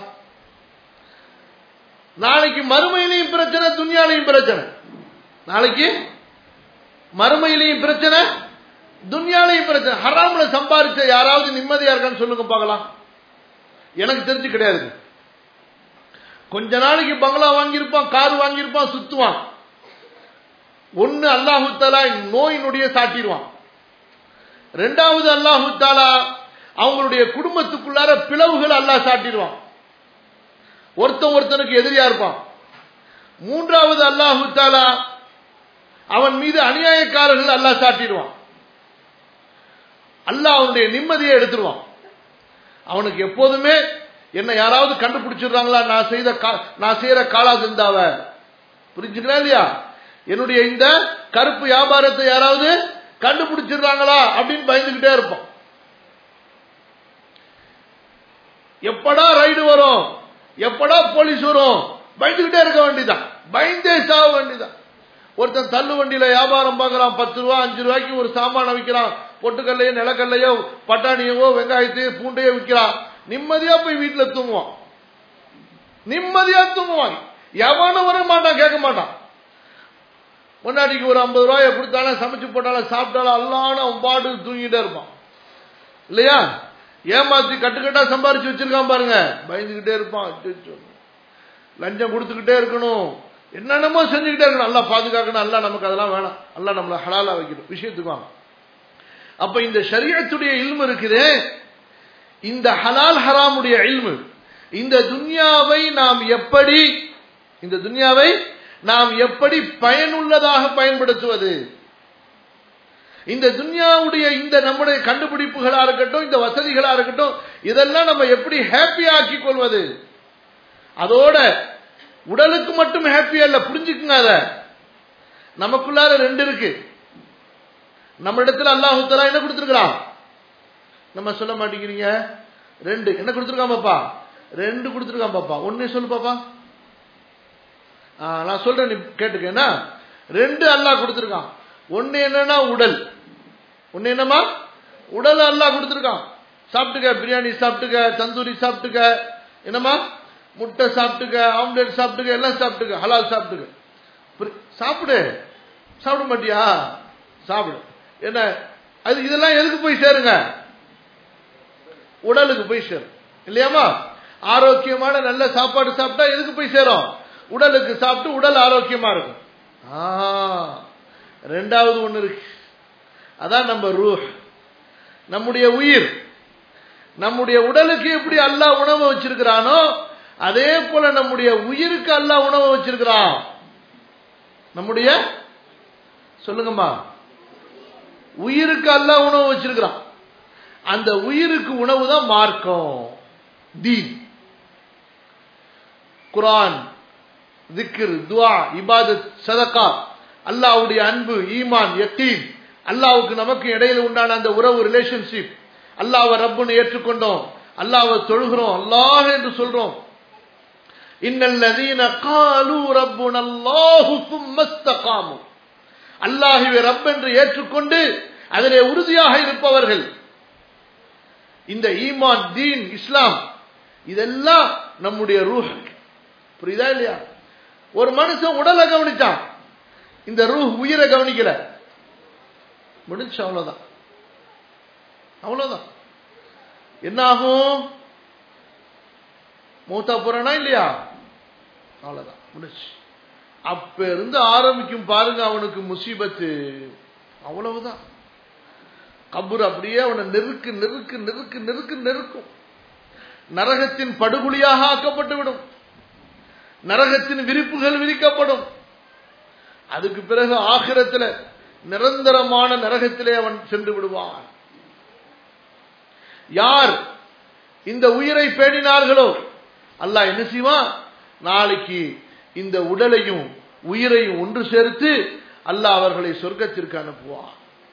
[SPEAKER 1] நாளைக்கு மறுமையிலையும் பிரச்சனை துன்யாலையும் பிரச்சனை நாளைக்கு மறுமையிலையும் பிரச்சனை துன்யாலையும் பிரச்சனை ஹராம்ல சம்பாதிச்ச யாராவது நிம்மதியா இருக்கான்னு சொல்லுங்க பார்க்கலாம் எனக்கு தெரிஞ்சு கிடையாது கொஞ்ச நாளைக்கு பங்களா வாங்கியிருப்பான் கார் வாங்கியிருப்பான் சுத்துவான் ஒன்னு அல்லாஹு தாலா நோயினுடைய சாட்டிடுவான் ரெண்டாவது அல்லாஹு தாலா அவங்களுடைய குடும்பத்துக்குள்ளார பிளவுகள் அல்லாஹ் சாட்டிடுவான் ஒருத்தன் ஒருத்தனுக்கு எதிரியா இருப்பான் மூன்றாவது அல்லாஹு தாலா அவன் மீது அநியாயக்காரர்கள் அல்லாஹ் சாட்டிடுவான் அல்லாஹ் அவனுடைய நிம்மதியை எடுத்துருவான் அவனுக்கு எப்போதுமே என்ன யாராவது கண்டுபிடிச்சிடுறாங்களா நான் செய்த நான் செய்யற காலா சிந்தாவ புரிஞ்சுக்கிறா இல்லையா என்னுடைய இந்த கருப்பு வியாபாரத்தை யாராவது கண்டுபிடிச்சிடுறாங்களா அப்படின்னு பயந்துகிட்டே இருப்போம் எப்படா ரைடு வரும் எப்படா போலீஸ் வரும் பயந்துகிட்டே இருக்க வேண்டியதான் பயந்தே சாக வேண்டியதான் ஒருத்தன் தள்ளு வண்டியில வியாபாரம் பார்க்கறான் பத்து ரூபா அஞ்சு ரூபாய்க்கு ஒரு சாமான விற்கிறான் பொட்டுக்கல்லையோ நிலக்கல்லையோ பட்டாணியவோ வெங்காயத்தையோ பூண்டையோ விற்கிறான் நிம்மதியா போய் வீட்டுல தூங்குவான் நிம்மதியா தூங்குவான் எவனும் வர மாட்டான் கேட்க மாட்டான் பொண்டாட்டிக்கு ஒரு ஐம்பது ரூபாயை கொடுத்தாலும் சமைச்சு போட்டாலும் சாப்பிட்டாலும் அல்லான்னு அவன் பாடு தூங்கிட்டே இருப்பான் இல்லையா ஏமாத்தி கட்டுக்கட்டா சம்பாரிச்சு வச்சிருக்கான் பாருங்க பயந்துகிட்டே இருப்பான் அச்சச்சோ. லஞ்சம் கொடுத்துக்கிட்டே இருக்கணும் என்னென்னமோ செஞ்சுக்கிட்டே இருக்கணும் நல்லா பாதுகாக்கணும் அல்ல நமக்கு அதெல்லாம் வேணாம் அல்ல நம்மளை ஹலாலா வைக்கணும் விஷயத்துக்கு வாங்க அப்ப இந்த ஷரியத்துடைய இல்மு இருக்குது இந்த ஹலால் ஹராமுடைய இல்மு இந்த துன்யாவை நாம் எப்படி இந்த துன்யாவை நாம் எப்படி பயனுள்ளதாக பயன்படுத்துவது இந்த துன்யாவுடைய இந்த நம்முடைய கண்டுபிடிப்புகளா இருக்கட்டும் இந்த வசதிகளா இருக்கட்டும் இதெல்லாம் நம்ம எப்படி ஹாப்பி ஆக்கி கொள்வது அதோட உடலுக்கு மட்டும் ஹாப்பி அல்ல புரிஞ்சுக்குங்க அத நமக்குள்ளார ரெண்டு இருக்கு நம்ம இடத்துல அல்லாஹு தலா என்ன கொடுத்துருக்கிறான் நம்ம சொல்ல மாட்டேங்கிறீங்க ரெண்டு என்ன கொடுத்துருக்கான் பாப்பா ரெண்டு கொடுத்துருக்கான் பாப்பா ஒன்னே சொல்லு பாப்பா ஆ, நான் சொல்றேன் நீ கேட்டுக்க என்ன ரெண்டு அல்லாஹ் கொடுத்துருக்கான் ஒன்னு என்னன்னா உடல் ஒன்னு என்னமா உடல் அல்லாஹ் கொடுத்துருக்கான் சாப்பிட்டுக்க பிரியாணி சாப்பிட்டுக்க தந்தூரி சாப்பிட்டுக்க என்னமா முட்டை சாப்பிட்டுக்க ஆம்லெட் சாப்பிட்டுக்க எல்லாம் சாப்பிட்டுக்க ஹலால் சாப்பிட்டுக்க புரி- சாப்பிடு சாப்பிட மாட்டியா சாப்பிடு என்ன அது இதெல்லாம் எதுக்கு போய் சேருங்க உடலுக்கு போய் சேரும் இல்லையாமா ஆரோக்கியமான நல்ல சாப்பாடு சாப்பிட்டா எதுக்கு போய் சேரும் உடலுக்கு சாப்பிட்டு உடல் ஆரோக்கியமா இருக்கும் ஆ, ரெண்டாவது ஒண்ணு இருக்கு அதான் நம்ம ரூஹ் நம்முடைய உயிர் நம்முடைய உடலுக்கு எப்படி அல்லாஹ் உணவு வச்சிருக்கிறானோ அதே போல நம்முடைய உயிருக்கு அல்லாஹ் உணவு வச்சிருக்கிறான் நம்முடைய சொல்லுங்கம்மா உயிருக்கு அல்லாஹ் உணவு வச்சிருக்கிறான் அந்த உயிருக்கு உணவு தான் மார்க்கம் தீன் குரான் திக்ர் துவா இபாதத் சதகா அல்லாஹ்வுடைய அன்பு ஈமான் யக்கீன் அல்லாஹ்வுக்கு நமக்கு இடையில உண்டான அந்த உறவு ரிலேஷன்ஷிப் அல்லாஹ்வை ரப்புன்னு ஏற்றுக்கொண்டோம் அல்லாஹ்வை தொழுகிறோம் அல்லாஹ் என்று சொல்றோம் இன்னல்லதீன காலு ரப்புன அல்லாஹு சும்ம இஸ்தகாமு அல்லாஹ்வை ரப் என்று ஏற்றுக்கொண்டு அதிலே உறுதியாக இருப்பவர்கள் இந்த ஈமான் தீன் இஸ்லாம் இதெல்லாம் நம்முடைய ரூஹ் புரியுதா இல்லையா ஒரு மனுஷன் உடலை கவனிச்சான் இந்த ரூஹ் உயிரை கவனிக்கல முடிச்சு அவ்வளவுதான் அவ்வளவுதான் என்ன ஆகும் மூத்தா போறானா இல்லையா அவ்வளவுதான் முடிச்சு அப்ப இருந்து ஆரம்பிக்கும் பாருங்க அவனுக்கு முசீபத்து அவ்வளவுதான் கபூர் அப்படியே அவனை நெருக்கு நெருக்கு நெருக்கு நெருக்கு நெருக்கும் நரகத்தின் படுகொலியாக ஆக்கப்பட்டு விடும் நரகத்தின் விரிப்புகள் விரிக்கப்படும் அதுக்கு பிறகு ஆகிரத்துல நிரந்தரமான நரகத்திலே அவன் சென்று விடுவான் யார் இந்த உயிரை பேணினார்களோ அல்லாஹ் என்ன செய்வான் நாளைக்கு இந்த உடலையும் உயிரையும் ஒன்று சேர்த்து அல்லாஹ் அவர்களை சொர்க்கத்திற்கு அனுப்புவான்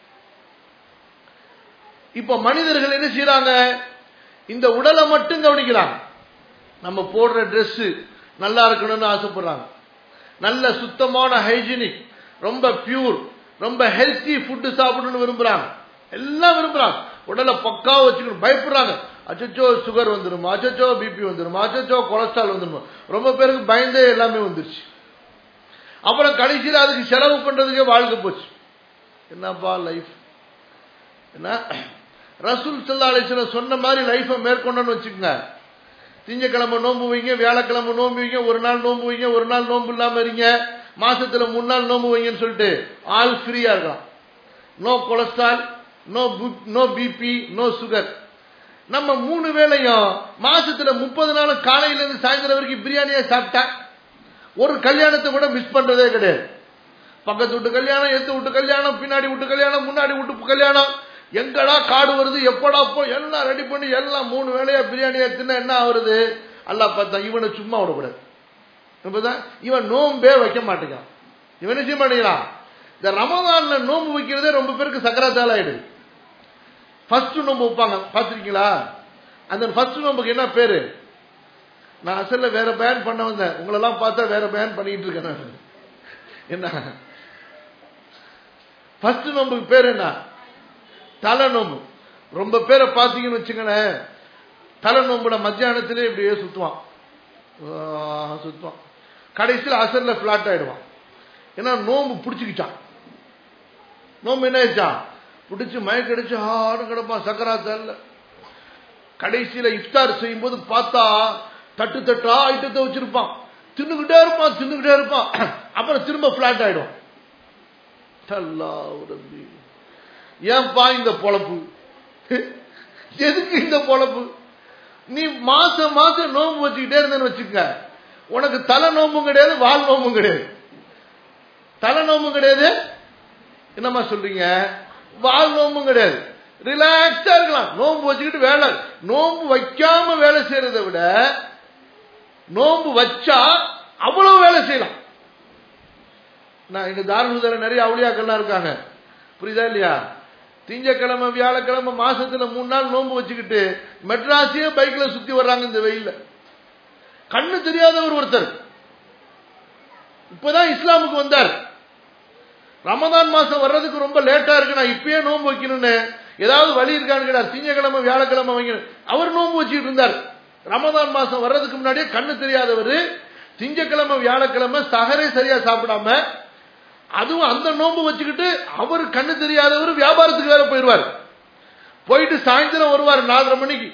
[SPEAKER 1] இப்ப மனிதர்கள் என்ன செய்யறாங்க இந்த உடலை மட்டும் கவனிக்கிறாங்க நம்ம போடுற Dress நல்லா இருக்கணும்னு ஆசைப்படுறாங்க நல்ல சுத்தமான ஹைஜீனிக் ரொம்ப பியூர் ரொம்ப ஹெல்த்தி ஃபுட்டு சாப்பிடணும்னு விரும்புறாங்க எல்லாம் விரும்புறாங்க உடலை பக்காவா வச்சுக்கணும் பயப்படுறாங்க அச்சச்சோ சுகர் வந்துருமா அச்சச்சோ பிபி வந்துருமா அச்சச்சோ கொலஸ்ட்ரால் வந்துருமா ரொம்ப பேருக்கு பயந்தே எல்லாமே வந்துருச்சு அப்புறம் கடைசியில் அதுக்கு செலவு பண்றதுக்கே வாழ்க்கை போச்சு என்னப்பா லைஃப் என்ன ரசூல் சல்லா அலிஸ்லாம் சொன்ன மாதிரி லைஃபை மேற்கொண்டோன்னு வச்சுக்கோங்க திங்கக்கிழமை நோன்பு வைங்க வியாழக்கிழமை நோன்பு வைங்க ஒரு நாள் நோன்பு வைங்க ஒரு நாள் நோன்பு இல்லாம இருங்க மாசத்துல மூணு நாள் நோன்பு வைங்கன்னு சொல்லிட்டு ஆல் ஃப்ரீயா இருக்கலாம் no cholesterol no no BP no sugar நம்ம மூணு வேளையும் மாசத்துல முப்பது நாள் காலையில இருந்து சாயந்தரம் வரைக்கும் பிரியாணியா சாப்பிட்டா ஒரு கல்யாணத்தை கூட மிஸ் பண்றதே கிடையாது பக்கத்து வீட்டு கல்யாணம் எத்து வீட்டு கல்யாணம் பின்னாடி வீட்டு கல்யாணம் முன்னாடி வீட்டு கல்யாணம் எங்கடா காடு வருது எப்படா போ எல்லாம் ரெடி பண்ணி எல்லாம் மூணு வேளையா பிரியாணியா தின்ன என்ன ஆகுறது அல்லா பார்த்தா இவனை சும்மா விடக்கூடாது இப்பதான் இவன் நோம்பே வைக்க மாட்டேங்கிறான் இவன் என்ன செய்ய மாட்டேங்கிறான் இந்த ரமதான்ல நோம்பு வைக்கிறதே ரொம்ப பேருக்கு சக்கரத்தால் ஆயிடுது ஃபர்ஸ்ட் நோம்பு வைப்பாங்க பார்த்துருக்கீங்களா அந்த ஃபர்ஸ்ட் நோம்புக்கு என்ன பேரு நான் அசல்ல வேற பேன் பண்ண வந்தேன் உங்களெல்லாம் பார்த்தா வேற பேன் பண்ணிட்டு இருக்கேன் நான். என்ன ஃபர்ஸ்ட் நோம்புக்கு பேர் என்ன தலை நோம்பு ரொம்ப பேரை பார்த்தீங்கன்னு வச்சுங்களேன் தலை நோம்புல மத்தியானத்திலே இப்படியே சுத்துவான் ஆ, சுத்துவான் கடைசியில் அசல்ல பிளாட் ஆயிடுவான் ஏன்னா நோம்பு பிடிச்சிக்கிச்சான் நோம்பு என்ன ஆயிடுச்சான் பிடிச்சி மயக்கடிச்சு ஆடு கிடப்பான் சக்கராத்தல்ல கடைசியில இஃப்தார் செய்யும் போது பார்த்தா தட்டு தட்டா ஐட்டத்தை வச்சிருப்பான் தின்னுகிட்டே இருப்பான் தின்னுகிட்டே இருப்பான் அப்புறம் திரும்ப பிளாட் ஆயிடும் ரப்பி ஏன்பா இந்த பொழப்பு எதுக்கு இந்த பொழப்பு நீ மாசம் மாசம் நோம்பு வச்சுக்கிட்டே இருந்தேன்னு வச்சுக்க உனக்கு தலை நோம்பும் கிடையாது வால் நோம்பும் கிடையாது தலை நோம்பும் கிடையாது என்னம்மா சொல்றீங்க வால் நோம்பும் கிடையாது ரிலாக்ஸா இருக்கலாம் நோம்பு வச்சுக்கிட்டு வேலை நோம்பு வைக்காம வேலை செய்யறதை விட நோம்பு வச்சா அவ்வளவு வேலை செய்யலாம் நான் எங்க தாரண நிறைய அவளியாக்கள்லாம் இருக்காங்க புரியுதா இல்லையா திங்கக்கிழமை வியாழக்கிழமை மாசத்துல மூணு நாள் நோன்பு வச்சுக்கிட்டு மெட்ராஸையே பைக்ல சுத்தி வர்றாங்க இந்த வெயில்ல கண்ணு தெரியாதவர் ஒருத்தர் இப்பதான் இஸ்லாமுக்கு வந்தார் ரமதான் மாசம் வர்றதுக்கு ரொம்ப லேட்டா இருக்கு நான் இப்பயே நோன்பு வைக்கணும்னு ஏதாவது வழி இருக்கான்னு கேட்டார் திங்கக்கிழமை வியாழக்கிழமை வைக்கணும் அவர் நோன்பு வச்சுக்கிட்டு இருந்தார் ரமதான் மாசம் வர்றதுக்கு முன்னாடியே கண்ணு தெரியாதவர் திங்கக்கிழமை வியாழக்கிழமை சகரே சரியா சாப்பிடாம அதுவும் அந்த நோன்பு வச்சுக்கிட்டு அவர் கண்ணு தெரியாதவர் வியாபாரத்துக்கு வேற போயிடுவார் போயிட்டு சாயந்தரம் வருவார் நாலரை மணிக்கு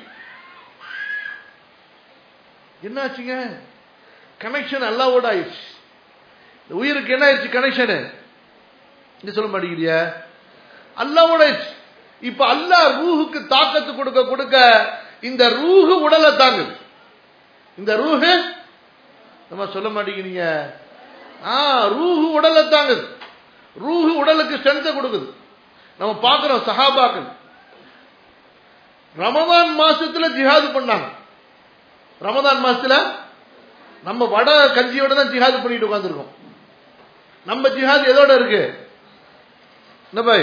[SPEAKER 1] என்னாச்சுங்க கனெக்ஷன் அல்லாவோட ஆயிடுச்சு உயிருக்கு என்ன ஆயிடுச்சு கனெக்ஷனு இங்க சொல்ல மாட்டேங்கிறிய அல்லாவோட ஆயிடுச்சு இப்ப அல்லா ரூஹுக்கு தாக்கத்து கொடுக்க கொடுக்க இந்த ரூஹு உடலை தாங்குது இந்த ரூஹு நம்ம சொல்ல மாட்டேங்கிறீங்க ஆ ரூஹு உடலை தாங்குது ரூஹு உடலுக்கு ஸ்ட்ரென்த்தை கொடுக்குது நம்ம பார்க்கிறோம் சஹாபாக்கள் ரமதான் மாசத்துல ஜிஹாது பண்ணாங்க ரமதான் மாசத்துல நம்ம வட கஞ்சியோட தான் ஜிஹாது பண்ணிட்டு உட்காந்துருக்கோம் நம்ம ஜிஹாது எதோட இருக்கு என்ன பாய்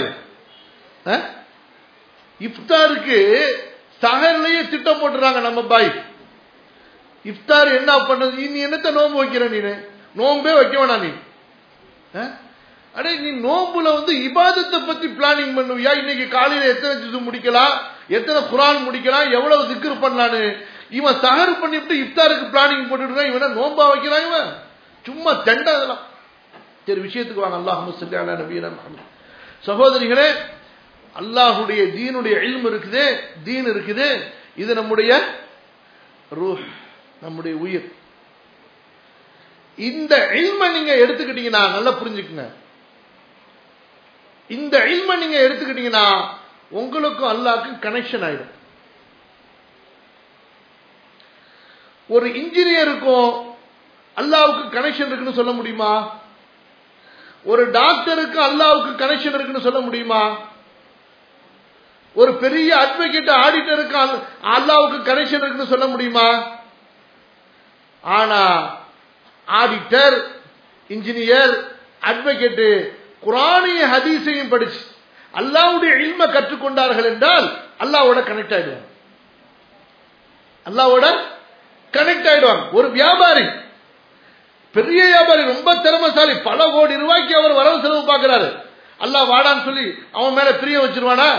[SPEAKER 1] இஃப்தாருக்கு சகர்லயே திட்டம் போட்டுறாங்க நம்ம பாய் இஃப்தார் என்ன பண்ணது நீ என்னத்த நோம்பு வைக்கிற நீனு நோம்பே வைக்க வேணாம் நீ அடே நீ நோம்புல வந்து இபாதத்தை பத்தி பிளானிங் பண்ணுவியா இன்னைக்கு காலையில எத்தனை ஜிசு முடிக்கலாம் எத்தனை குரான் முடிக்கலாம் எவ்வளவு திக்ரு பண்ணலான்னு இவன் சகர் பண்ணிவிட்டு இஃப்தாருக்கு பிளானிங் போட்டுட்டு இவனை நோம்பா வைக்கிறான் இவன் சும்மா தெண்டா அதெல்லாம் சரி விஷயத்துக்கு வாங்க அல்லாஹ் சொல்லி நபீன சகோதரிகளே அல்லாஹுடைய தீனுடைய இல்ம் இருக்குது தீன் இருக்குது இது நம்முடைய ரூஹ் நம்முடைய உயிர் இந்த இல்ம நீங்க எடுத்துக்கிட்டீங்கன்னா நல்லா புரிஞ்சுக்குங்க இந்த இல்ம நீங்க எடுத்துக்கிட்டீங்கன்னா உங்களுக்கும் அல்லாக்கும் கனெக்ஷன் ஆயிடும் ஒரு இன்ஜினியருக்கும் அல்லாவுக்கு கனெக்ஷன் இருக்குன்னு சொல்ல முடியுமா ஒரு டாக்டருக்கு அல்லாவுக்கு கனெக்ஷன் இருக்குன்னு சொல்ல முடியுமா ஒரு பெரிய அட்வொகேட் ஆடிட்டருக்கு அல்லாவுக்கு கனெக்ஷன் இருக்குன்னு சொல்ல முடியுமா ஆனா ஆடிட்டர் இன்ஜினியர் அட்வொகேட்டு குரானிய ஹதீஸையும் படிச்சு அல்லாவுடைய இல்ம கற்றுக்கொண்டார்கள் என்றால் அல்லாவோட கனெக்ட் ஆயிடுவாங்க அல்லாவோட கனெக்ட் ஆயிடுவாங்க ஒரு வியாபாரி பெரிய வியாபாரி ரொம்ப திறமசாலி பல கோடி ரூபாய்க்கு அவர் வரவு செலவு பார்க்கிறாரு அல்லாஹ் வாடான்னு சொல்லி அவன் மேல பிரியம் வச்சிருவானா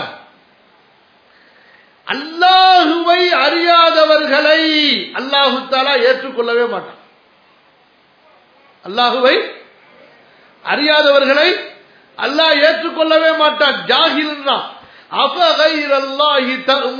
[SPEAKER 1] அல்லாஹுவை அறியாதவர்களை அல்லாஹு தாலா ஏற்றுக்கொள்ளவே மாட்டான் அல்லாஹுவை அறியாதவர்களை அல்லாஹ் ஏற்றுக்கொள்ளவே மாட்டான் ஜாகில் அஃபகைர் அல்லாஹி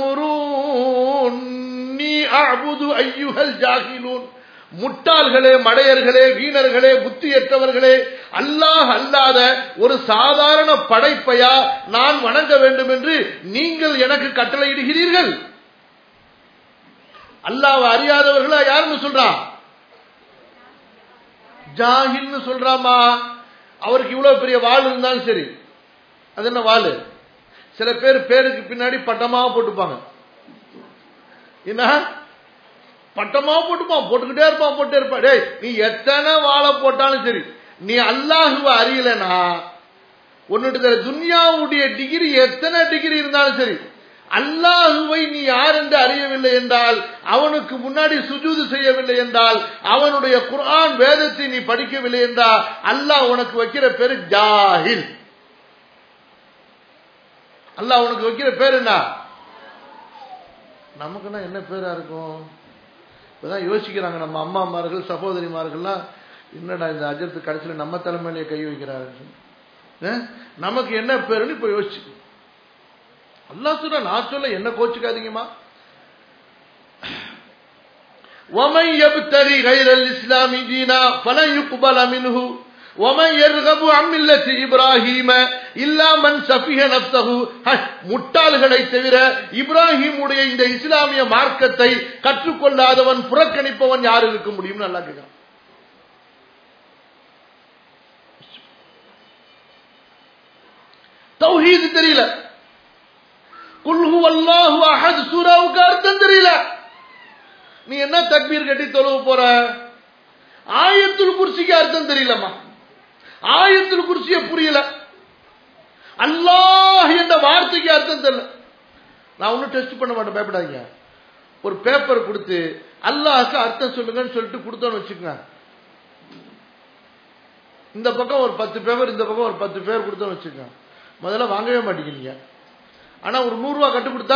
[SPEAKER 1] தமுரூன்னி அஅபுது அய்யுஹல் ஜாகிலூன் முட்டாள்களே மடையர்களே வீணர்களே புத்தியற்றவர்களே அல்லாஹ் அல்லாத ஒரு சாதாரண படைப்பையா நான் வணங்க வேண்டும் என்று நீங்கள் எனக்கு கட்டளையிடுகிறீர்கள் அல்லாஹ் அறியாதவர்களா யாருன்னு சொல்றான் ஜாகில்னு சொல்றாமா அவருக்கு இவ்வளவு பெரிய வாழ் இருந்தாலும் சரி அது என்ன வாழ் சில பேர் பேருக்கு பின்னாடி பட்டமா போட்டுப்பாங்க என்ன பட்டமா போட்டுப்பான் போட்டுக்கிட்டே இருப்பான் போட்டே இருப்பான் டேய் நீ எத்தனை வாழை போட்டாலும் சரி நீ அல்லாஹுவ அறியலனா உன்னுடைய துன்யாவுடைய டிகிரி எத்தனை டிகிரி இருந்தாலும் சரி அல்லாஹுவை நீ யார் என்று அறியவில்லை என்றால் அவனுக்கு முன்னாடி சுஜூது செய்யவில்லை என்றால் அவனுடைய குர்ஆன் வேதத்தை நீ படிக்கவில்லை என்றால் அல்லாஹ் உனக்கு வைக்கிற பேரு ஜாஹில் அல்லாஹ் உனக்கு வைக்கிற பேர் என்ன நமக்குன்னா என்ன பேரா இருக்கும் இப்பதான் யோசிக்கிறாங்க நம்ம அம்மாமார்கள் சகோதரிமார்கள்லாம் என்னடா இந்த அஜர்த்து கடைசியில் நம்ம தலைமையிலேயே கை வைக்கிறாரு அஹ்? நமக்கு என்ன பேருன்னு இப்ப யோசிச்சு அல்லா சொல்ற நான் சொல்ல என்ன கோச்சுக்காதீங்கம்மா ومن يبتغي غير الإسلام دينا فلن يقبل منه ومن يرغب عن ملة إبراهيم إلا من سفيه نفسه ஹஷ், முட்டாள்களை தவிர இப்ராஹிமுடைய இந்த இஸ்லாமிய மார்க்கத்தை கற்றுக்கொள்ளாதவன் புறக்கணிப்பவன் யார் இருக்க முடியும்னு நல்லா கேட்கிறான் தௌஹீது தெரியல குல்ஹு அல்லாஹு அஹத் சூராவுக்கு அர்த்தம் தெரியல நீ என்ன தக்பீர் கட்டி தொழுவ போற ஆயத்துல் குர்சிக்கு அர்த்தம் தெரியலம்மா ஆயத்துல் குர்சிய புரியல அல்லாஹ் என்ற வார்த்தைக்கு அர்த்தம் தெரியல நான் ஒன்னும் டெஸ்ட் பண்ண மாட்டேன் பயப்படாதீங்க ஒரு பேப்பர் கொடுத்து அல்லாஹ்க்கு அர்த்தம் சொல்லுங்கன்னு சொல்லிட்டு கொடுத்தோன்னு வச்சுக்கோங்க இந்த பக்கம் ஒரு பத்து பேப்பர் இந்த பக்கம் ஒரு பத்து பேர் கொடுத்தோன்னு வச்சுக்கோங்க முதல்ல வாங்கவே மாட்டேங்கிறீங்க ஆனா ஒரு நூறு ரூபாய் கட்டு கொடுத்தா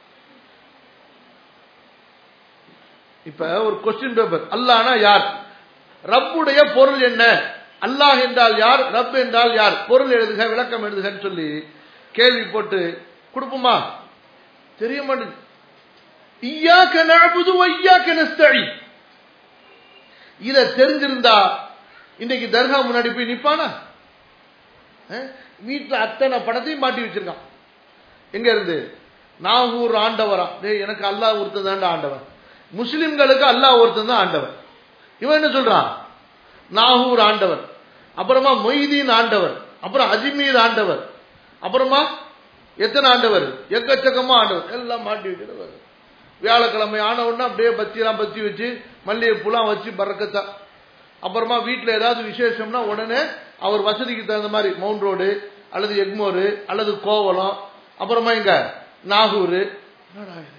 [SPEAKER 1] இப்ப ஒரு கொஸ்டின் பேப்பர் அல்லாஹ்னா யார் ரப்புடைய பொருள் என்ன அல்லாஹ் என்றால் யார் ரப் என்றால் யார் பொருள் எழுதுக விளக்கம் எழுதுகன்னு சொல்லி கேள்வி போட்டு கொடுப்போமா தெரிய மாட்டேங்குது இய்யாக்க நஅபுது வ இய்யாக்க நஸ்தஈன் இத தெரிஞ்சிருந்தா இன்னைக்கு தர்கா முன்னாடி போய் நிப்பானா அஹ்? வீட்டுல அத்தனை படத்தையும் மாட்டி வச்சிருக்கான் எங்க இருந்து நாகூர் ஆண்டவரா டேய் எனக்கு அல்லாஹ் ஒருத்தன் தான்டா ஆண்டவன் முஸ்லிம்களுக்கு அல்லாஹ் ஒருத்தன் தான் ஆண்டவன் இவன் என்ன சொல்றான் நாகூர் ஆண்டவர் அப்புறமா மொய்தீன் ஆண்டவர் அப்புறம் அஜ்மீர் ஆண்டவர் அப்புறமா எத்தனை ஆண்டவர் எக்கச்சக்கமா ஆண்டவர் எல்லாம் மாட்டி வைக்கிறவர் வியாழக்கிழமை ஆன உடனே அப்படியே பத்தியெல்லாம் பத்தி வச்சு மல்லிகைப்பூலாம் வச்சு பறக்கத்தா அப்புறமா வீட்டில் ஏதாவது விசேஷம்னா உடனே அவர் வசதிக்கு தகுந்த மாதிரி மவுண்ட் ரோடு அல்லது எக்மோரு அல்லது கோவலம் அப்புறமா இங்க நாகூர் என்னடா இது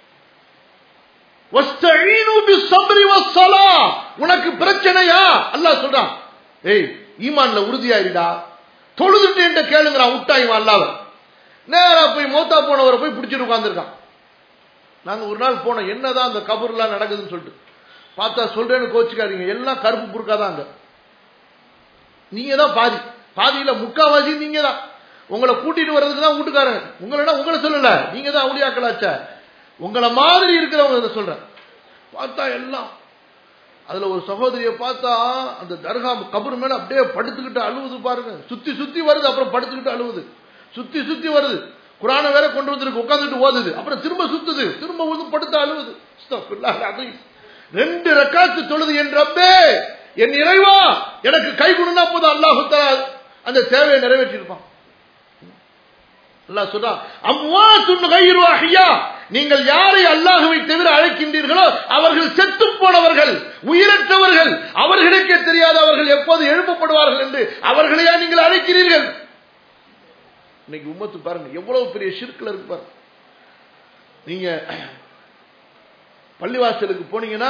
[SPEAKER 1] வஸ்தஈனு பிஸ்ஸப்ரி வஸ்ஸலா உனக்கு பிரச்சனையா அல்லாஹ் சொல்றான் ஏய் ஈமான்ல உறுதியாயிடா தொழுதுட்டு கேளுங்கறான் விட்டா இவன் அல்லாஹ் நேரா போய் மௌத்தா போனவரை போய் பிடிச்சிட்டு உட்கார்ந்திருக்கான் நாங்க ஒரு நாள் போனோம் என்னதான் அந்த கபூர்லாம் நடக்குதுன்னு சொல்லிட்டு பார்த்தா சொல்றேன்னு கோச்சுக்காதீங்க எல்லாம் கருப்பு புருக்காதான் அங்க நீங்க தான் பாதி பாதியில முக்காவாசி நீங்க தான் உங்களை கூட்டிட்டு வர்றதுக்கு தான் வீட்டுக்காரங்க உங்களா உங்களை சொல்லல நீங்க தான் அவுளியாக்களாச்ச உங்களை மாதிரி இருக்கிறவங்க இதை சொல்றேன் பார்த்தா எல்லாம் அதுல ஒரு சகோதரியை பார்த்தா அந்த தர்கா கபர் மேல அப்படியே படுத்துக்கிட்டு அழுவுது பாருங்க சுத்தி சுத்தி வருது அப்புறம் படுத்துக்கிட்டு அழுவுது சுத்தி சுத்தி வருது குரானை வேற கொண்டு வந்திருக்கு உட்காந்துட்டு ஓதுது அப்புறம் திரும்ப சுத்துது திரும்ப வந்து படுத்து அழுவுது அஸ்தக்ஃபிருல்லாஹ் அலீம். ரெண்டு ரக்காத்து தொழுது என் ரப்பே என் இறைவா எனக்கு கை கொடுனா போதும் அல்லாஹு தஆலா அந்த தேவையை நிறைவேற்றியிருப்பான் அல்லாஹ் சொல்றான் அம்வாத்துன் கைரு அஹ்யா நீங்கள் யாரை அல்லாஹுவை தவிர அழைக்கின்றீர்களோ அவர்கள் செத்து போனவர்கள் உயிரற்றவர்கள் அவர்களுக்கே தெரியாத அவர்கள் எப்போது எழுப்பப்படுவார்கள் என்று அவர்களையா நீங்கள் அழைக்கிறீர்கள் இன்னைக்கு உம்மத்து பாருங்க எவ்வளவு பெரிய ஷிர்க்ல இருக்கு பாருங்க நீங்க பள்ளிவாசலுக்கு போனீங்கன்னா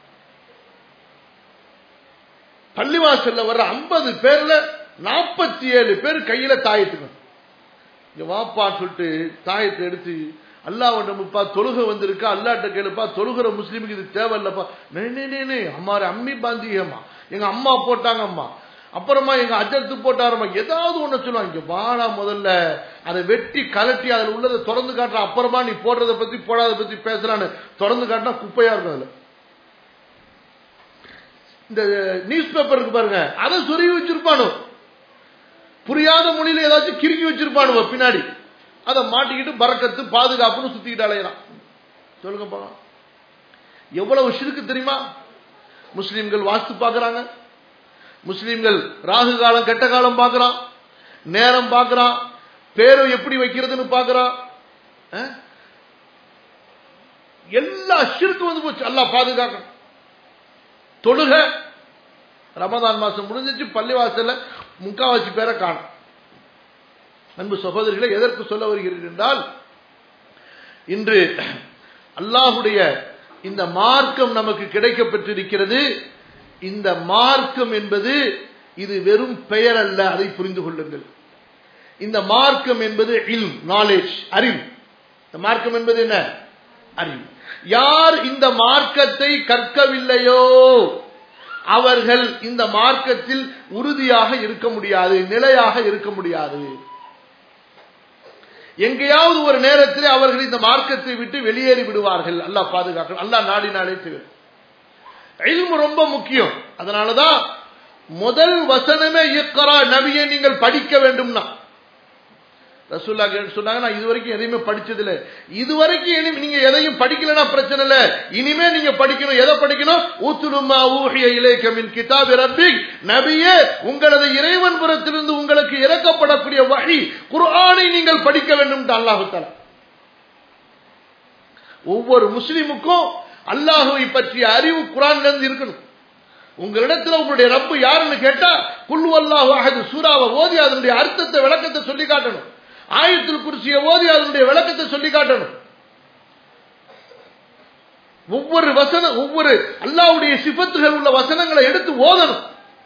[SPEAKER 1] பள்ளிவாசல்ல வர்ற ஐம்பது பேர்ல நாற்பத்தி ஏழு பேர் கையில தாயத்துக்கும் இங்க வாப்பான்னு சொல்லிட்டு தாயத்தை எடுத்து அல்லாஹ் நம்மப்பா தொழுகை வந்திருக்கா அல்லாட்ட கேளுப்பா தொழுகிற முஸ்லீமுக்கு இது தேவையில்லப்பா நே நே, நே நே அம்மாரு அம்மி பாந்தியம்மா எங்க அம்மா போட்டாங்க அம்மா அப்புறமா எங்க அஜர்த்து போட்டாரம்மா ஏதாவது ஒண்ணு சொல்லுவாங்க இங்க வாடா முதல்ல அதை வெட்டி கலட்டி அதுல உள்ளதை திறந்து காட்டுற அப்புறமா நீ போடுறத பத்தி போடாத பத்தி பேசுறான்னு திறந்து காட்டினா குப்பையா இருக்கும் அதுல இந்த நியூஸ் பேப்பர் இருக்கு பாருங்க அதை சொருகி வச்சிருப்பானோ புரியாத மொழியில ஏதாச்சும் கிறுக்கி வச்சிருப்பானுவ பின்னாடி அதை மாட்டிக்கிட்டு பறக்கத்து பாதுகாப்புன்னு சுத்திக்கிட்டு அலையறான் சொல்லுங்க பாக்கலாம் எவ்வளவு ஷிருக்கு தெரியுமா முஸ்லிம்கள் வாஸ்து பார்க்கறாங்க முஸ்லிம்கள் ராகு காலம் கெட்ட காலம் பார்க்கறான் நேரம் பார்க்கறான் பேரை எப்படி வைக்கிறதுன்னு பார்க்கறான் அஹ்? எல்லா ஷிருக்கு வந்து போச்சு அல்லாஹ் பாதுகாக்கணும் தொழுக ரமதான் மாசம் முடிஞ்சிச்சு பள்ளிவாசல்ல முக்காவாசி பேரை காணும் அன்பு சகோதரிகளை எதற்கு சொல்ல வருகிறீர்கள் என்றால் இன்று அல்லாஹுடைய இந்த மார்க்கம் நமக்கு கிடைக்கப்பட்டிருக்கிறது இந்த மார்க்கம் என்பது இது வெறும் பெயர் அல்ல அதை புரிந்து கொள்ளுங்கள் இந்த மார்க்கம் என்பது இல்ம் நாலேஜ் அறிவு இந்த மார்க்கம் என்பது என்ன அறிவு யார் இந்த மார்க்கத்தை கற்கவில்லையோ அவர்கள் இந்த மார்க்கத்தில் உறுதியாக இருக்க முடியாது நிலையாக இருக்க முடியாது எங்கேயாவது ஒரு நேரத்தில் அவர்கள் இந்த மார்க்கத்தை விட்டு வெளியேறி விடுவார்கள் அல்லாஹ் பாதுகாக்க அல்லாஹ் நாடினாலே தவிர இல்மு ரொம்ப முக்கியம் அதனாலதான் முதல் வசனமே இக்கரா நபியை நீங்கள் படிக்க வேண்டும்னா ரசூல்லா சொன்னாங்க நான் இதுவரைக்கும் எதையுமே படிச்சதில்ல இதுவரைக்கும் நீங்க எதையும் படிக்கலனா பிரச்சனை இல்ல இனிமே நீங்க படிக்கணும் எதை படிக்கணும் ஊத்துலுமா ஊஹிய இலேக்கமின் கிதாபி ரப்பிக் நபியே உங்களது இறைவன் புறத்திலிருந்து உங்களுக்கு இறக்கப்படக்கூடிய வழி குர்ஆனை நீங்கள் படிக்க வேண்டும் அல்லாஹு தலா ஒவ்வொரு முஸ்லிமுக்கும் அல்லாஹுவை பற்றிய அறிவு குரான்ல இருந்து இருக்கணும் உங்களிடத்துல உங்களுடைய ரப்பு யாருன்னு கேட்டா குல்லு அல்லாஹு அஹது சூறாவை ஓதி அதனுடைய அர்த்தத்தை விளக்கத்தை சொல்லி காட்டணும் ஆயத்தில் குறிச்சிய ஓதி அதனுடைய விளக்கத்தை சொல்லி காட்டணும் ஒவ்வொரு வசனம் ஒவ்வொரு அல்லாவுடைய சிபத்துகள் உள்ள வசனங்களை எடுத்து ஓதணும்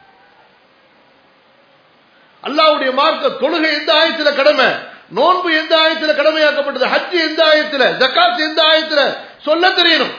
[SPEAKER 1] அல்லாவுடைய மார்க்க தொழுகை எந்த ஆயத்துல கடமை நோன்பு எந்த ஆயத்துல கடமையாக்கப்பட்டது ஹஜ் எந்த ஆயத்துல ஜக்காத் எந்த ஆயத்துல சொல்ல தெரியணும்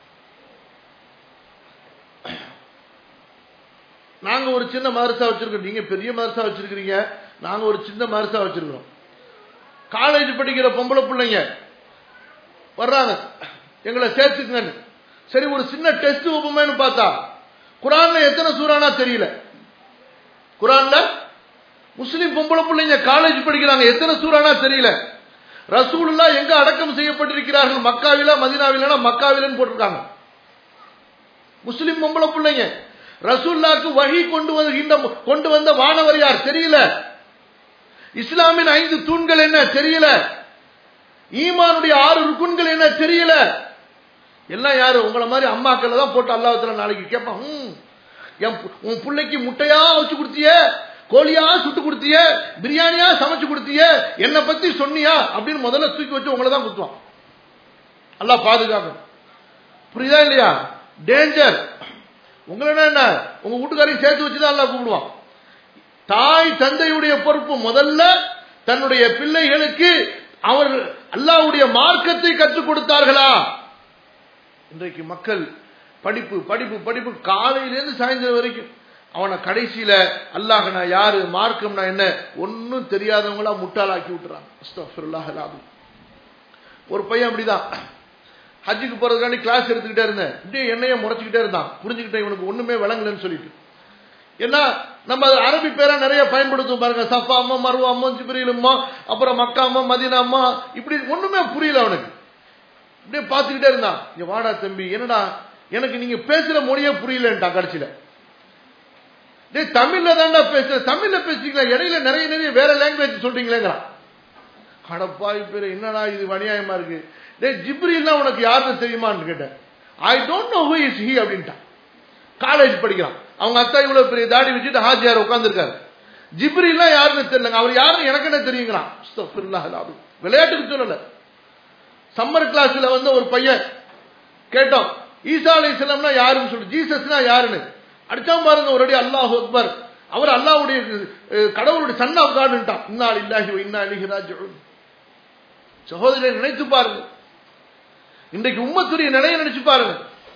[SPEAKER 1] நாங்க ஒரு சின்ன மதரசா வச்சிருக்கோம் நீங்க பெரிய மதரசா வச்சிருக்கீங்க நாங்க ஒரு சின்ன மதரசா வச்சிருக்கிறோம் காலேஜ் படிக்கிற பொம்பளை பிள்ளைங்க வர்றாங்க எங்களை சேர்த்துக்குங்கன்னு சரி ஒரு சின்ன டெஸ்ட் வைப்போமேனு பார்த்தா குரான்ல எத்தனை சூறானா தெரியல குரான்ல முஸ்லிம் பொம்பளை பிள்ளைங்க காலேஜ் படிக்கிறாங்க எத்தனை சூறானா தெரியல ரசூலுல்லா எங்க அடக்கம் செய்யப்பட்டிருக்கிறார்கள் மக்காவில மதினாவிலனா மக்காவிலன்னு போட்டிருக்காங்க முஸ்லிம் பொம்பளை பிள்ளைங்க ரசூல்லாக்கு வழி கொண்டு வருகின்ற கொண்டு வந்த வானவர் யார் தெரியல இஸ்லாமின் ஐந்து தூண்கள் என்ன தெரியல ஈமானுடைய ஆறு ருக்குன்கள் என்ன தெரியல எல்லாம் யாரு உங்களை மாதிரி அம்மாக்கள் தான் போட்டு அல்லாஹத்துல நாளைக்கு கேட்பான் உன் பிள்ளைக்கு முட்டையா வச்சு கொடுத்திய கோழியா சுட்டு கொடுத்திய பிரியாணியா சமைச்சு கொடுத்திய என்னை பத்தி சொன்னியா அப்படின்னு முதல்ல தூக்கி வச்சு உங்களை தான் குத்துவான் அல்லா பாதுகாக்கும் புரியுதா இல்லையா டேஞ்சர் உங்களை என்ன உங்க வீட்டுக்காரையும் சேர்த்து வச்சுதான் எல்லாம் கூப்பிடுவான் தாய் தந்தையுடைய பொறுப்பு முதல்ல தன்னுடைய பிள்ளைகளுக்கு அவர் அல்லாவுடைய மார்க்கத்தை கற்றுக் கொடுத்தார்களா இன்றைக்கு மக்கள் படிப்பு படிப்பு படிப்பு காலையிலேருந்து சாயந்தரம் வரைக்கும் அவனை கடைசியில அல்லாஹ்னா யாரு மார்க்கம்னா என்ன ஒன்னும் தெரியாதவங்களா முட்டாளாக்கி விட்டுறாங்க ஒரு பையன் அப்படிதான் ஹஜ்ஜுக்கு போறதுக்காண்டி கிளாஸ் எடுத்துக்கிட்டே இருந்தேன் இப்படியே என்னைய முறைச்சுக்கிட்டே இருந்தான் புரிஞ்சுக்கிட்டேன் இவனுக்கு ஒண்ணுமே விளங்கலன்னு சொல்லிட்டு ஏன்னா நம்ம அரபி பேரா நிறைய பயன்படுத்துவோம் பாருங்க சஃபா அம்மா மருவா அம்மா ஜிப்ரீல் அம்மா அப்புறம் மக்கா அம்மா மதினா அம்மா இப்படி ஒண்ணுமே புரியல அவனுக்கு இப்படியே பார்த்துக்கிட்டே இருந்தான் இங்க வாடா தம்பி என்னடா எனக்கு நீங்க பேசுற மொழியே புரியலன்ட்டான் கடைசியில டேய் தமிழ்ல தான்டா பேசுற தமிழ்ல பேசிக்கல இடையில நிறைய நிறைய வேற லாங்குவேஜ் சொல்றீங்களேங்கிறான் அடப்பாய் பேரு என்னடா இது வணியாயமா இருக்கு டேய் ஜிப்ரீல்னா உனக்கு யாருன்னு தெரியுமான்னு கேட்டேன் I don't know who is he அப்படின்ட்டான் காலேஜ் படிக்கிறான் அவங்க அத்தா இவ்வளவு பெரிய தாடி வச்சுட்டு ஹாஜியார் உட்காந்துருக்காரு ஜிப்ரில்லா யாருன்னு தெரியலங்க அவர் யாருன்னு எனக்கு என்ன தெரியுங்கிறான் விளையாட்டுக்கு சொல்லல சம்மர் கிளாஸ்ல வந்து ஒரு பையன் கேட்டோம் ஈசா அலி இஸ்லாம்னா யாருன்னு சொல்லி ஜீசஸ்னா யாருன்னு அடிச்சாம் பாருங்க ஒரு அடி அல்லாஹ் அக்பர் அவர் அல்லாவுடைய கடவுளுடைய சன் ஆஃப் காடுன்ட்டான் இன்னால் இல்லாஹி இன்னா அலிஹிராஜ் சகோதரரை நினைத்து பாருங்க இன்றைக்கு உம்மத்துடைய நிலையை நினைச்சு பாருங்க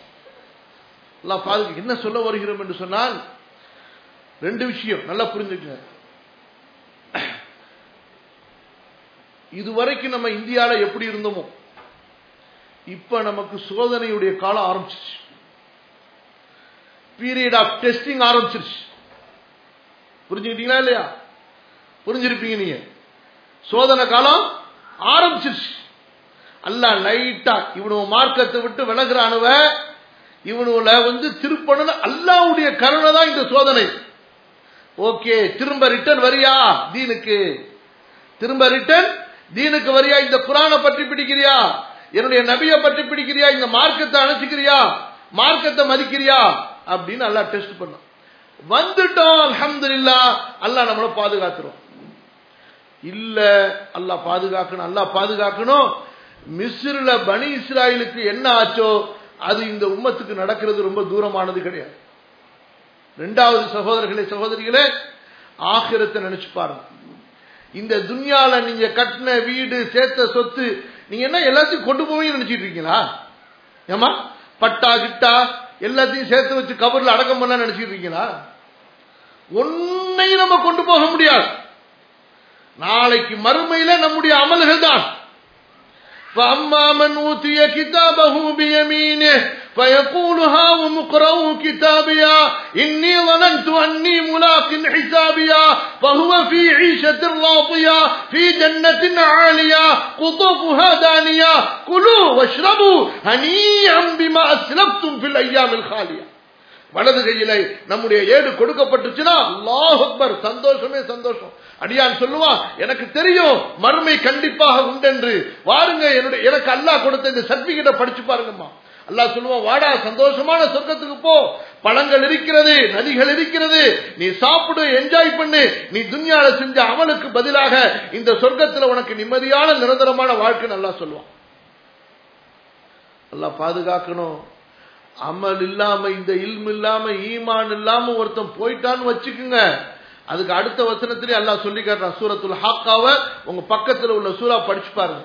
[SPEAKER 1] அல்லா பாதுக்கு என்ன சொல்ல வருகிறோம் என்று சொன்னால் ரெண்டு விஷயம் நல்லா புரிஞ்சுக்கங்க இதுவரைக்கும் நம்ம இந்தியால எப்படி இருந்தோமோ இப்ப நமக்கு சோதனையுடைய காலம் ஆரம்பிச்சிச்சு பீரியட் ஆஃப் டெஸ்டிங் ஆரம்பிச்சிருச்சு புரிஞ்சுக்கிட்டீங்களா இல்லையா புரிஞ்சிருப்பீங்க நீங்க சோதனை காலம் ஆரம்பிச்சிருச்சு அல்ல லைட்டா இவனு மார்க்கத்தை விட்டு விலகுறானுவ இவனுல வந்து திருப்பணும் அல்லாவுடைய கருணை தான் இந்த சோதனை ஓகே திரும்ப ரிட்டர்ன் வரியா தீனுக்கு திரும்ப ரிட்டர்ன் தீனுக்கு வரியா இந்த குரானை பற்றி பிடிக்கிறியா என்னுடைய நபியை பற்றி பிடிக்கிறியா இந்த மார்க்கத்தை அணைச்சிக்கிறியா மார்க்கத்தை மதிக்கிறியா அப்படின்னு அல்லா டெஸ்ட் பண்ணோம் வந்துட்டோம் அலமதுல்லா அல்லா நம்மள பாதுகாத்துரும் இல்ல அல்லா பாதுகாக்கணும் அல்லா பாதுகாக்கணும் மிஸ்ரில பனி இஸ்ராயலுக்கு என்ன ஆச்சோ அது இந்த உம்மத்துக்கு நடக்கிறது ரொம்ப தூரமானது கிடையாது ரெண்டாவது சகோதரர்களே சகோதரிகளே ஆகிரத்தை நினைச்சு பாருங்க இந்த துன்யால நீங்க கட்டின வீடு சேர்த்த சொத்து நீங்க என்ன எல்லாத்தையும் கொண்டு போவீங்கன்னு நினைச்சிட்டு இருக்கீங்களா ஏமா பட்டா கிட்டா எல்லாத்தையும் சேர்த்து வச்சு கபர்ல அடக்கம் பண்ண நினைச்சிட்டு இருக்கீங்களா ஒன்னையும் நம்ம கொண்டு போக முடியாது நாளைக்கு மறுமையில நம்முடைய அமல்கள் தான் فأما من أوتي كتابه بيمينه فيقول هاؤم اقرءوا كتابيا إني ظننت أني ملاق حسابيا فهو في عيشة راضية في جنة عالية قطوفها دانية كلوا واشربوا هنيئا بما أسلفتم في الأيام الخالية வலது கையில நம்முடைய ஏடு கொடுக்கப்பட்டுச்சுன்னா அல்லாஹ் அக்பர் சந்தோஷமே சந்தோஷம் அடியான் சொல்லுவான் எனக்கு தெரியும் மறுமை கண்டிப்பாக உண்டென்று வாருங்க என்னுடைய எனக்கு அல்லாஹ் கொடுத்த இந்த சர்டிபிகேட்டை படிச்சு பாருங்கம்மா அல்லாஹ் சொல்லுவான் வாடா சந்தோஷமான சொர்க்கத்துக்கு போ பழங்கள் இருக்கிறது நதிகள் இருக்கிறது நீ சாப்பிடு என்ஜாய் பண்ணு நீ துன்யால செஞ்ச அமலுக்கு பதிலாக இந்த சொர்க்கத்துல உனக்கு நிம்மதியான நிரந்தரமான வாழ்க்கை நல்லா சொல்லுவான் அல்லாஹ் பாதுகாக்கணும் அமல் இல்லாம இந்த இல்மு இல்லாம ஈமான் இல்லாம ஒருத்தன் போயிட்டான்னு வச்சுக்குங்க அதுக்கு அடுத்த வசனத்திலே அல்லாஹ் சொல்லி காட்டுறான் சூரத்துல் ஹாக்காவ உங்க பக்கத்துல உள்ள சூறா படிச்சு பாருங்க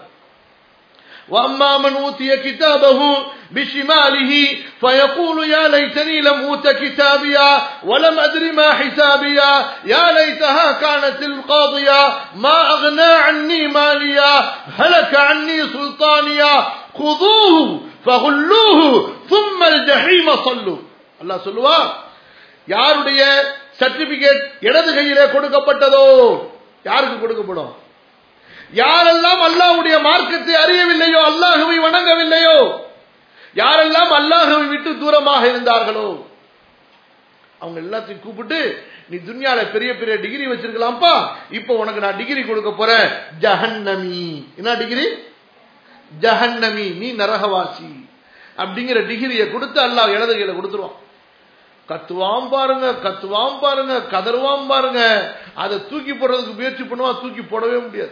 [SPEAKER 1] واما من اوتي كتابه بشماله فيقول يا ليتني لم اوت كتابيا ولم ادر ما حسابيا يا ليتها كانت القاضيه ما اغنى عني ماليا هلك عني سلطانيا خذوه فغلوه ثم الجحيم صلوا அல்லாஹ் சொல்லுவா யாருடைய சர்டிபிகேட் இடது கையிலே கொடுக்கப்பட்டதோ யாருக்கு கொடுக்கப்படும் யாரெல்லாம் அல்லாஹ்வுடைய மார்க்கத்தை அறியவில்லையோ அல்லாஹுவை வணங்கவில்லையோ யாரெல்லாம் அல்லாஹுவை விட்டு தூரமாக இருந்தார்களோ அவங்க எல்லாத்தையும் கூப்பிட்டு நீ துன்யால பெரிய பெரிய டிகிரி வச்சிருக்கலாம்ப்பா இப்போ உனக்கு நான் டிகிரி கொடுக்க போறேன் ஜஹன்னமி என்ன டிகிரி ஜஹன்னமி நீ நரகவாசி அப்படிங்கிற டிகிரியை கொடுத்து அல்லாஹ் இடது கையில கொடுத்துருவான் கத்துவாம் பாருங்க கத்துவாம் பாருங்க கதறுவாம் பாருங்க அதை தூக்கி போடுறதுக்கு முயற்சி பண்ணுவான் தூக்கி போடவே முடியாது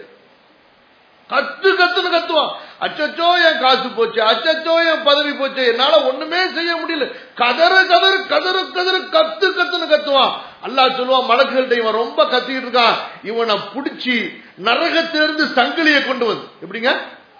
[SPEAKER 1] கத்து கத்துன்னு கத்துவான் அச்சச்சோ என் காசு போச்சு அச்சச்சோ என் பதவி போச்சு என்னால ஒண்ணுமே செய்ய முடியல கதறு கதறு கதறு கதறு கத்து கத்துன்னு கத்துவான் அல்லாஹ் சொல்லுவான் மலக்குகள்கிட்ட இவன் ரொம்ப கத்திக்கிட்டு இருக்கான் இவனை புடிச்சு நரகத்திலிருந்து சங்கிலியை கொண்டு வந்து எப்படிங்க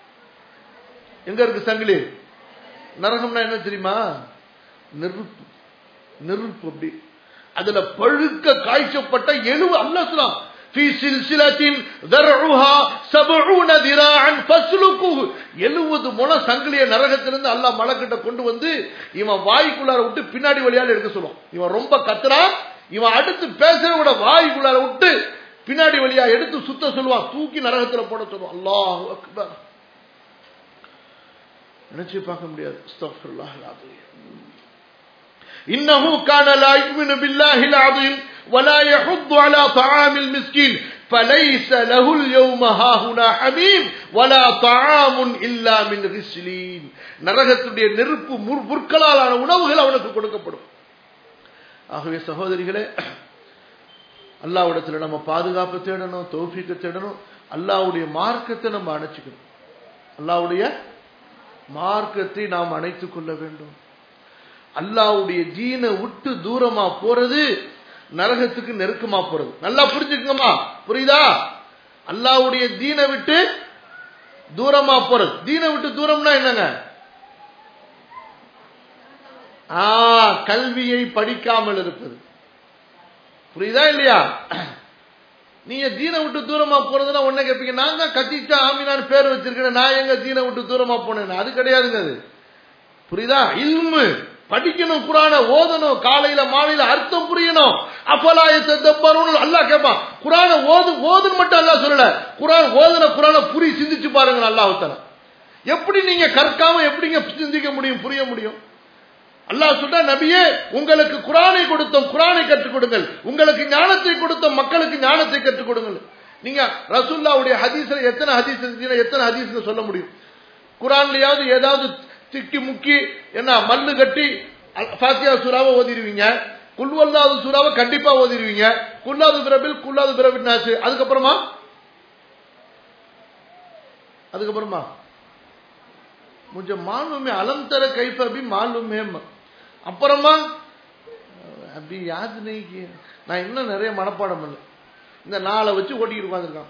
[SPEAKER 1] எங்க இருக்கு சங்கிலி நரகம்னா என்ன தெரியுமா நெருப்பு நெருப்பு அப்படி அதுல பழுக்க காய்ச்சப்பட்ட எழுவு அல்ல சொல்லலாம் في سلسلة ذرعها سبعون ذراعا فاسلكوه 70 முழ சங்கிலிய நரகத்திலிருந்து அல்லாஹ் மலக்கிட்ட கொண்டு வந்து இவன் வாய்க்குள்ளார விட்டு பின்னாடி வழியால எடுக்க சொல்லுவான் இவன் ரொம்ப கத்துறான் இவன் அடுத்து பேசுற விட வாய்க்குள்ளார விட்டு பின்னாடி வழியா எடுத்து சுத்த சொல்லுவான் தூக்கி நரகத்துல போட சொல்லுவான் அல்லாஹ் அக்பர் நினைச்சு பார்க்க முடியாது அஸ்தக்ஃபிருல்லாஹ் அல்-அஸீம் إنه كان لا يؤمن بالله العظيم ولا يحض على طعام المسكين فليس له اليوم هاهنا حميم ولا طعام إلا من غسلين நரகத்துடைய நெருப்பு முற்களாலான உணவுகள் அவனுக்கு கொடுக்கப்படும் ஆகவே சகோதரிகளே அல்லாவிடத்துல நம்ம பாதுகாப்பு தேடணும் தௌஃபீக்க தேடணும் அல்லாவுடைய மார்க்கத்தை நம்ம அணைச்சிக்கணும் அல்லாவுடைய மார்க்கத்தை நாம் அணைத்துக் கொள்ள வேண்டும் அல்லாவுடைய தீனை விட்டு தூரமா போறது நரகத்துக்கு நெருக்கமா போறது நல்லா புரிஞ்சுக்கங்கம்மா புரியுதா அல்லாவுடைய தீனை விட்டு தூரமா போறது தீனை விட்டு தூரம்னா என்னங்க ஆ கல்வியை படிக்காமல் இருப்பது புரியுதா இல்லையா நீங்க தீனை விட்டு தூரமா போறதுன்னா ஒன்ன கேட்பீங்க நான் தான் கத்திச்சா ஆமினான்னு பேர் வச்சிருக்கேன் நான் எங்க தீனை விட்டு தூரமா போனேன் அது கிடையாதுங்க அது புரியுதா இல்மு படிக்கணும் குரான ஓதணும் காலையில மாலையில அர்த்தம் புரியணும் அப்பலாயத்தை தப்பரும் அல்லா கேட்பான் குரான ஓது ஓதுன்னு மட்டும் அல்லா சொல்லல குரான் ஓதுன குரான புரி சிந்திச்சு பாருங்க அல்லாஹால எப்படி நீங்க கற்காம எப்படிங்க சிந்திக்க முடியும் புரிய முடியும் அல்லாஹ் சொல்ற நபியே உங்களுக்கு குரானை கொடுத்தோம் குரானை கற்றுக் கொடுங்கள் உங்களுக்கு ஞானத்தை கொடுத்தோம் மக்களுக்கு ஞானத்தை கற்றுக் கொடுங்கள் நீங்க ரசூல்லாவுடைய ஹதீஸ்ல எத்தனை ஹதீஸ் எத்தனை ஹதீஸ் சொல்ல முடியும் குரான்லயாவது ஏதாவது திக்கி முக்கி என்ன மல்லு கட்டி பாத்தியா சூறாவை ஓதிடுவீங்க குல்வல்லாது சூறாவை கண்டிப்பா ஓதிடுவீங்க குல்லாது பிரபில் குல்லாது பிரபில் நாச்சு அதுக்கப்புறமா அதுக்கப்புறமா முझे मालूम है अलम तर कैफ अभी मालूम है அப்புறமா அப்படி யாது நீ நான் இன்னும் நிறைய மனப்பாடம் பண்ணல இந்த நாளை வச்சு ஓட்டிக்கிட்டு உட்காந்துருக்கான்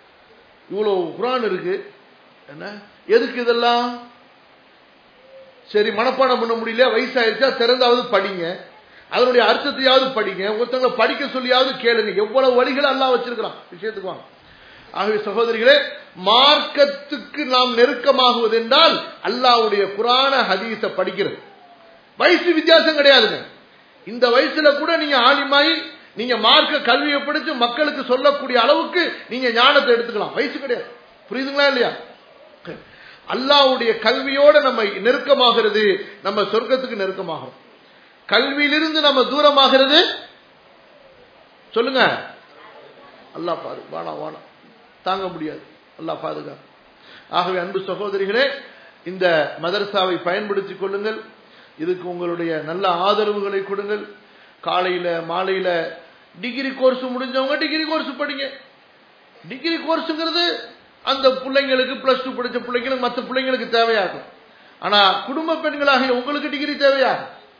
[SPEAKER 1] இவ்வளவு குரான் இருக்கு என்ன எதுக்கு இதெல்லாம் சரி மனப்பாடம் பண்ண முடியல வயசாயிருச்சா திறந்தாவது படிங்க அதனுடைய அர்த்தத்தையாவது படிங்க ஒருத்தவங்களை படிக்க சொல்லியாவது கேளுங்க எவ்வளவு வழிகள் எல்லாம் வச்சிருக்கிறான் விஷயத்துக்கு வாங்க ஆகவே சகோதரிகளே மார்க்கத்துக்கு நாம் நெருக்கமாகுவது என்றால் அல்லாவுடைய குரான ஹதீஸ படிக்கிறது வயசு வித்தியாசம் கிடையாதுங்க இந்த வயசுல கூட நீங்க ஆலிமாயி நீங்க மார்க்க கல்வியை படிச்சு மக்களுக்கு சொல்லக்கூடிய அளவுக்கு நீங்க ஞானத்தை எடுத்துக்கலாம் வயசு கிடையாது புரியுதுங்களா இல்லையா அல்லாவுடைய கல்வியோட நம்ம நெருக்கமாகிறது நம்ம சொர்க்கத்துக்கு நெருக்கமாகிறோம் கல்வியிலிருந்து நம்ம தூரமாகிறது சொல்லுங்க அல்லா பாரு வானா வானா தாங்க முடியாது அல்லா பாதுகா ஆகவே அன்பு சகோதரிகளே இந்த மதரசாவை பயன்படுத்திக் கொள்ளுங்கள் இதுக்கு உங்களுடைய நல்ல ஆதரவுகளை கொடுங்கள் காலையில மாலையில டிகிரி கோர்ஸ் முடிஞ்சவங்க டிகிரி கோர்ஸ் படிங்க டிகிரி கோர்ஸுங்கிறது அந்த பிள்ளைங்களுக்கு பிளஸ் டூ படிச்ச பிள்ளைங்களுக்கு மற்ற பிள்ளைங்களுக்கு தேவையாகும் ஆனா குடும்ப பெண்களாக உங்களுக்கு டிகிரி தேவையா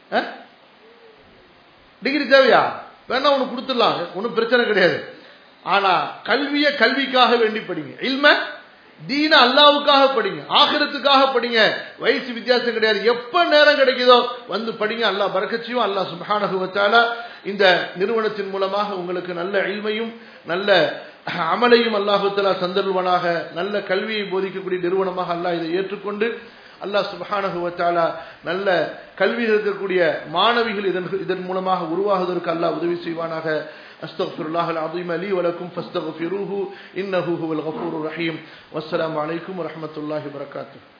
[SPEAKER 1] டிகிரி தேவையா வேணா ஒண்ணு கொடுத்துடலாம் ஒன்றும் பிரச்சனை கிடையாது ஆனா கல்விய கல்விக்காக வேண்டி படிங்க இல்ம தீன அல்லாவுக்காக படிங்க ஆகிரத்துக்காக படிங்க வயசு வித்தியாசம் கிடையாது எப்ப நேரம் கிடைக்குதோ வந்து படிங்க அல்லா பறக்கச்சியும் அல்லா சுபஹானகுவத்தால இந்த நிறுவனத்தின் மூலமாக உங்களுக்கு நல்ல இல்மையும் நல்ல அமலையும் அல்லாஹுத்தலா சந்தர்வனாக நல்ல கல்வியை போதிக்கக்கூடிய நிறுவனமாக அல்லாஹ் இதை ஏற்றுக்கொண்டு அல்லாஹ் சுபஹானகுவத்தாலா நல்ல கல்வியில் இருக்கக்கூடிய மாணவிகள் இதன் இதன் மூலமாக உருவாகுவதற்கு அல்லாஹ் உதவி செய்வானாக أستغفر الله العظيم لي ولكم فاستغفروه إنه هو الغفور الرحيم والسلام عليكم ورحمة الله وبركاته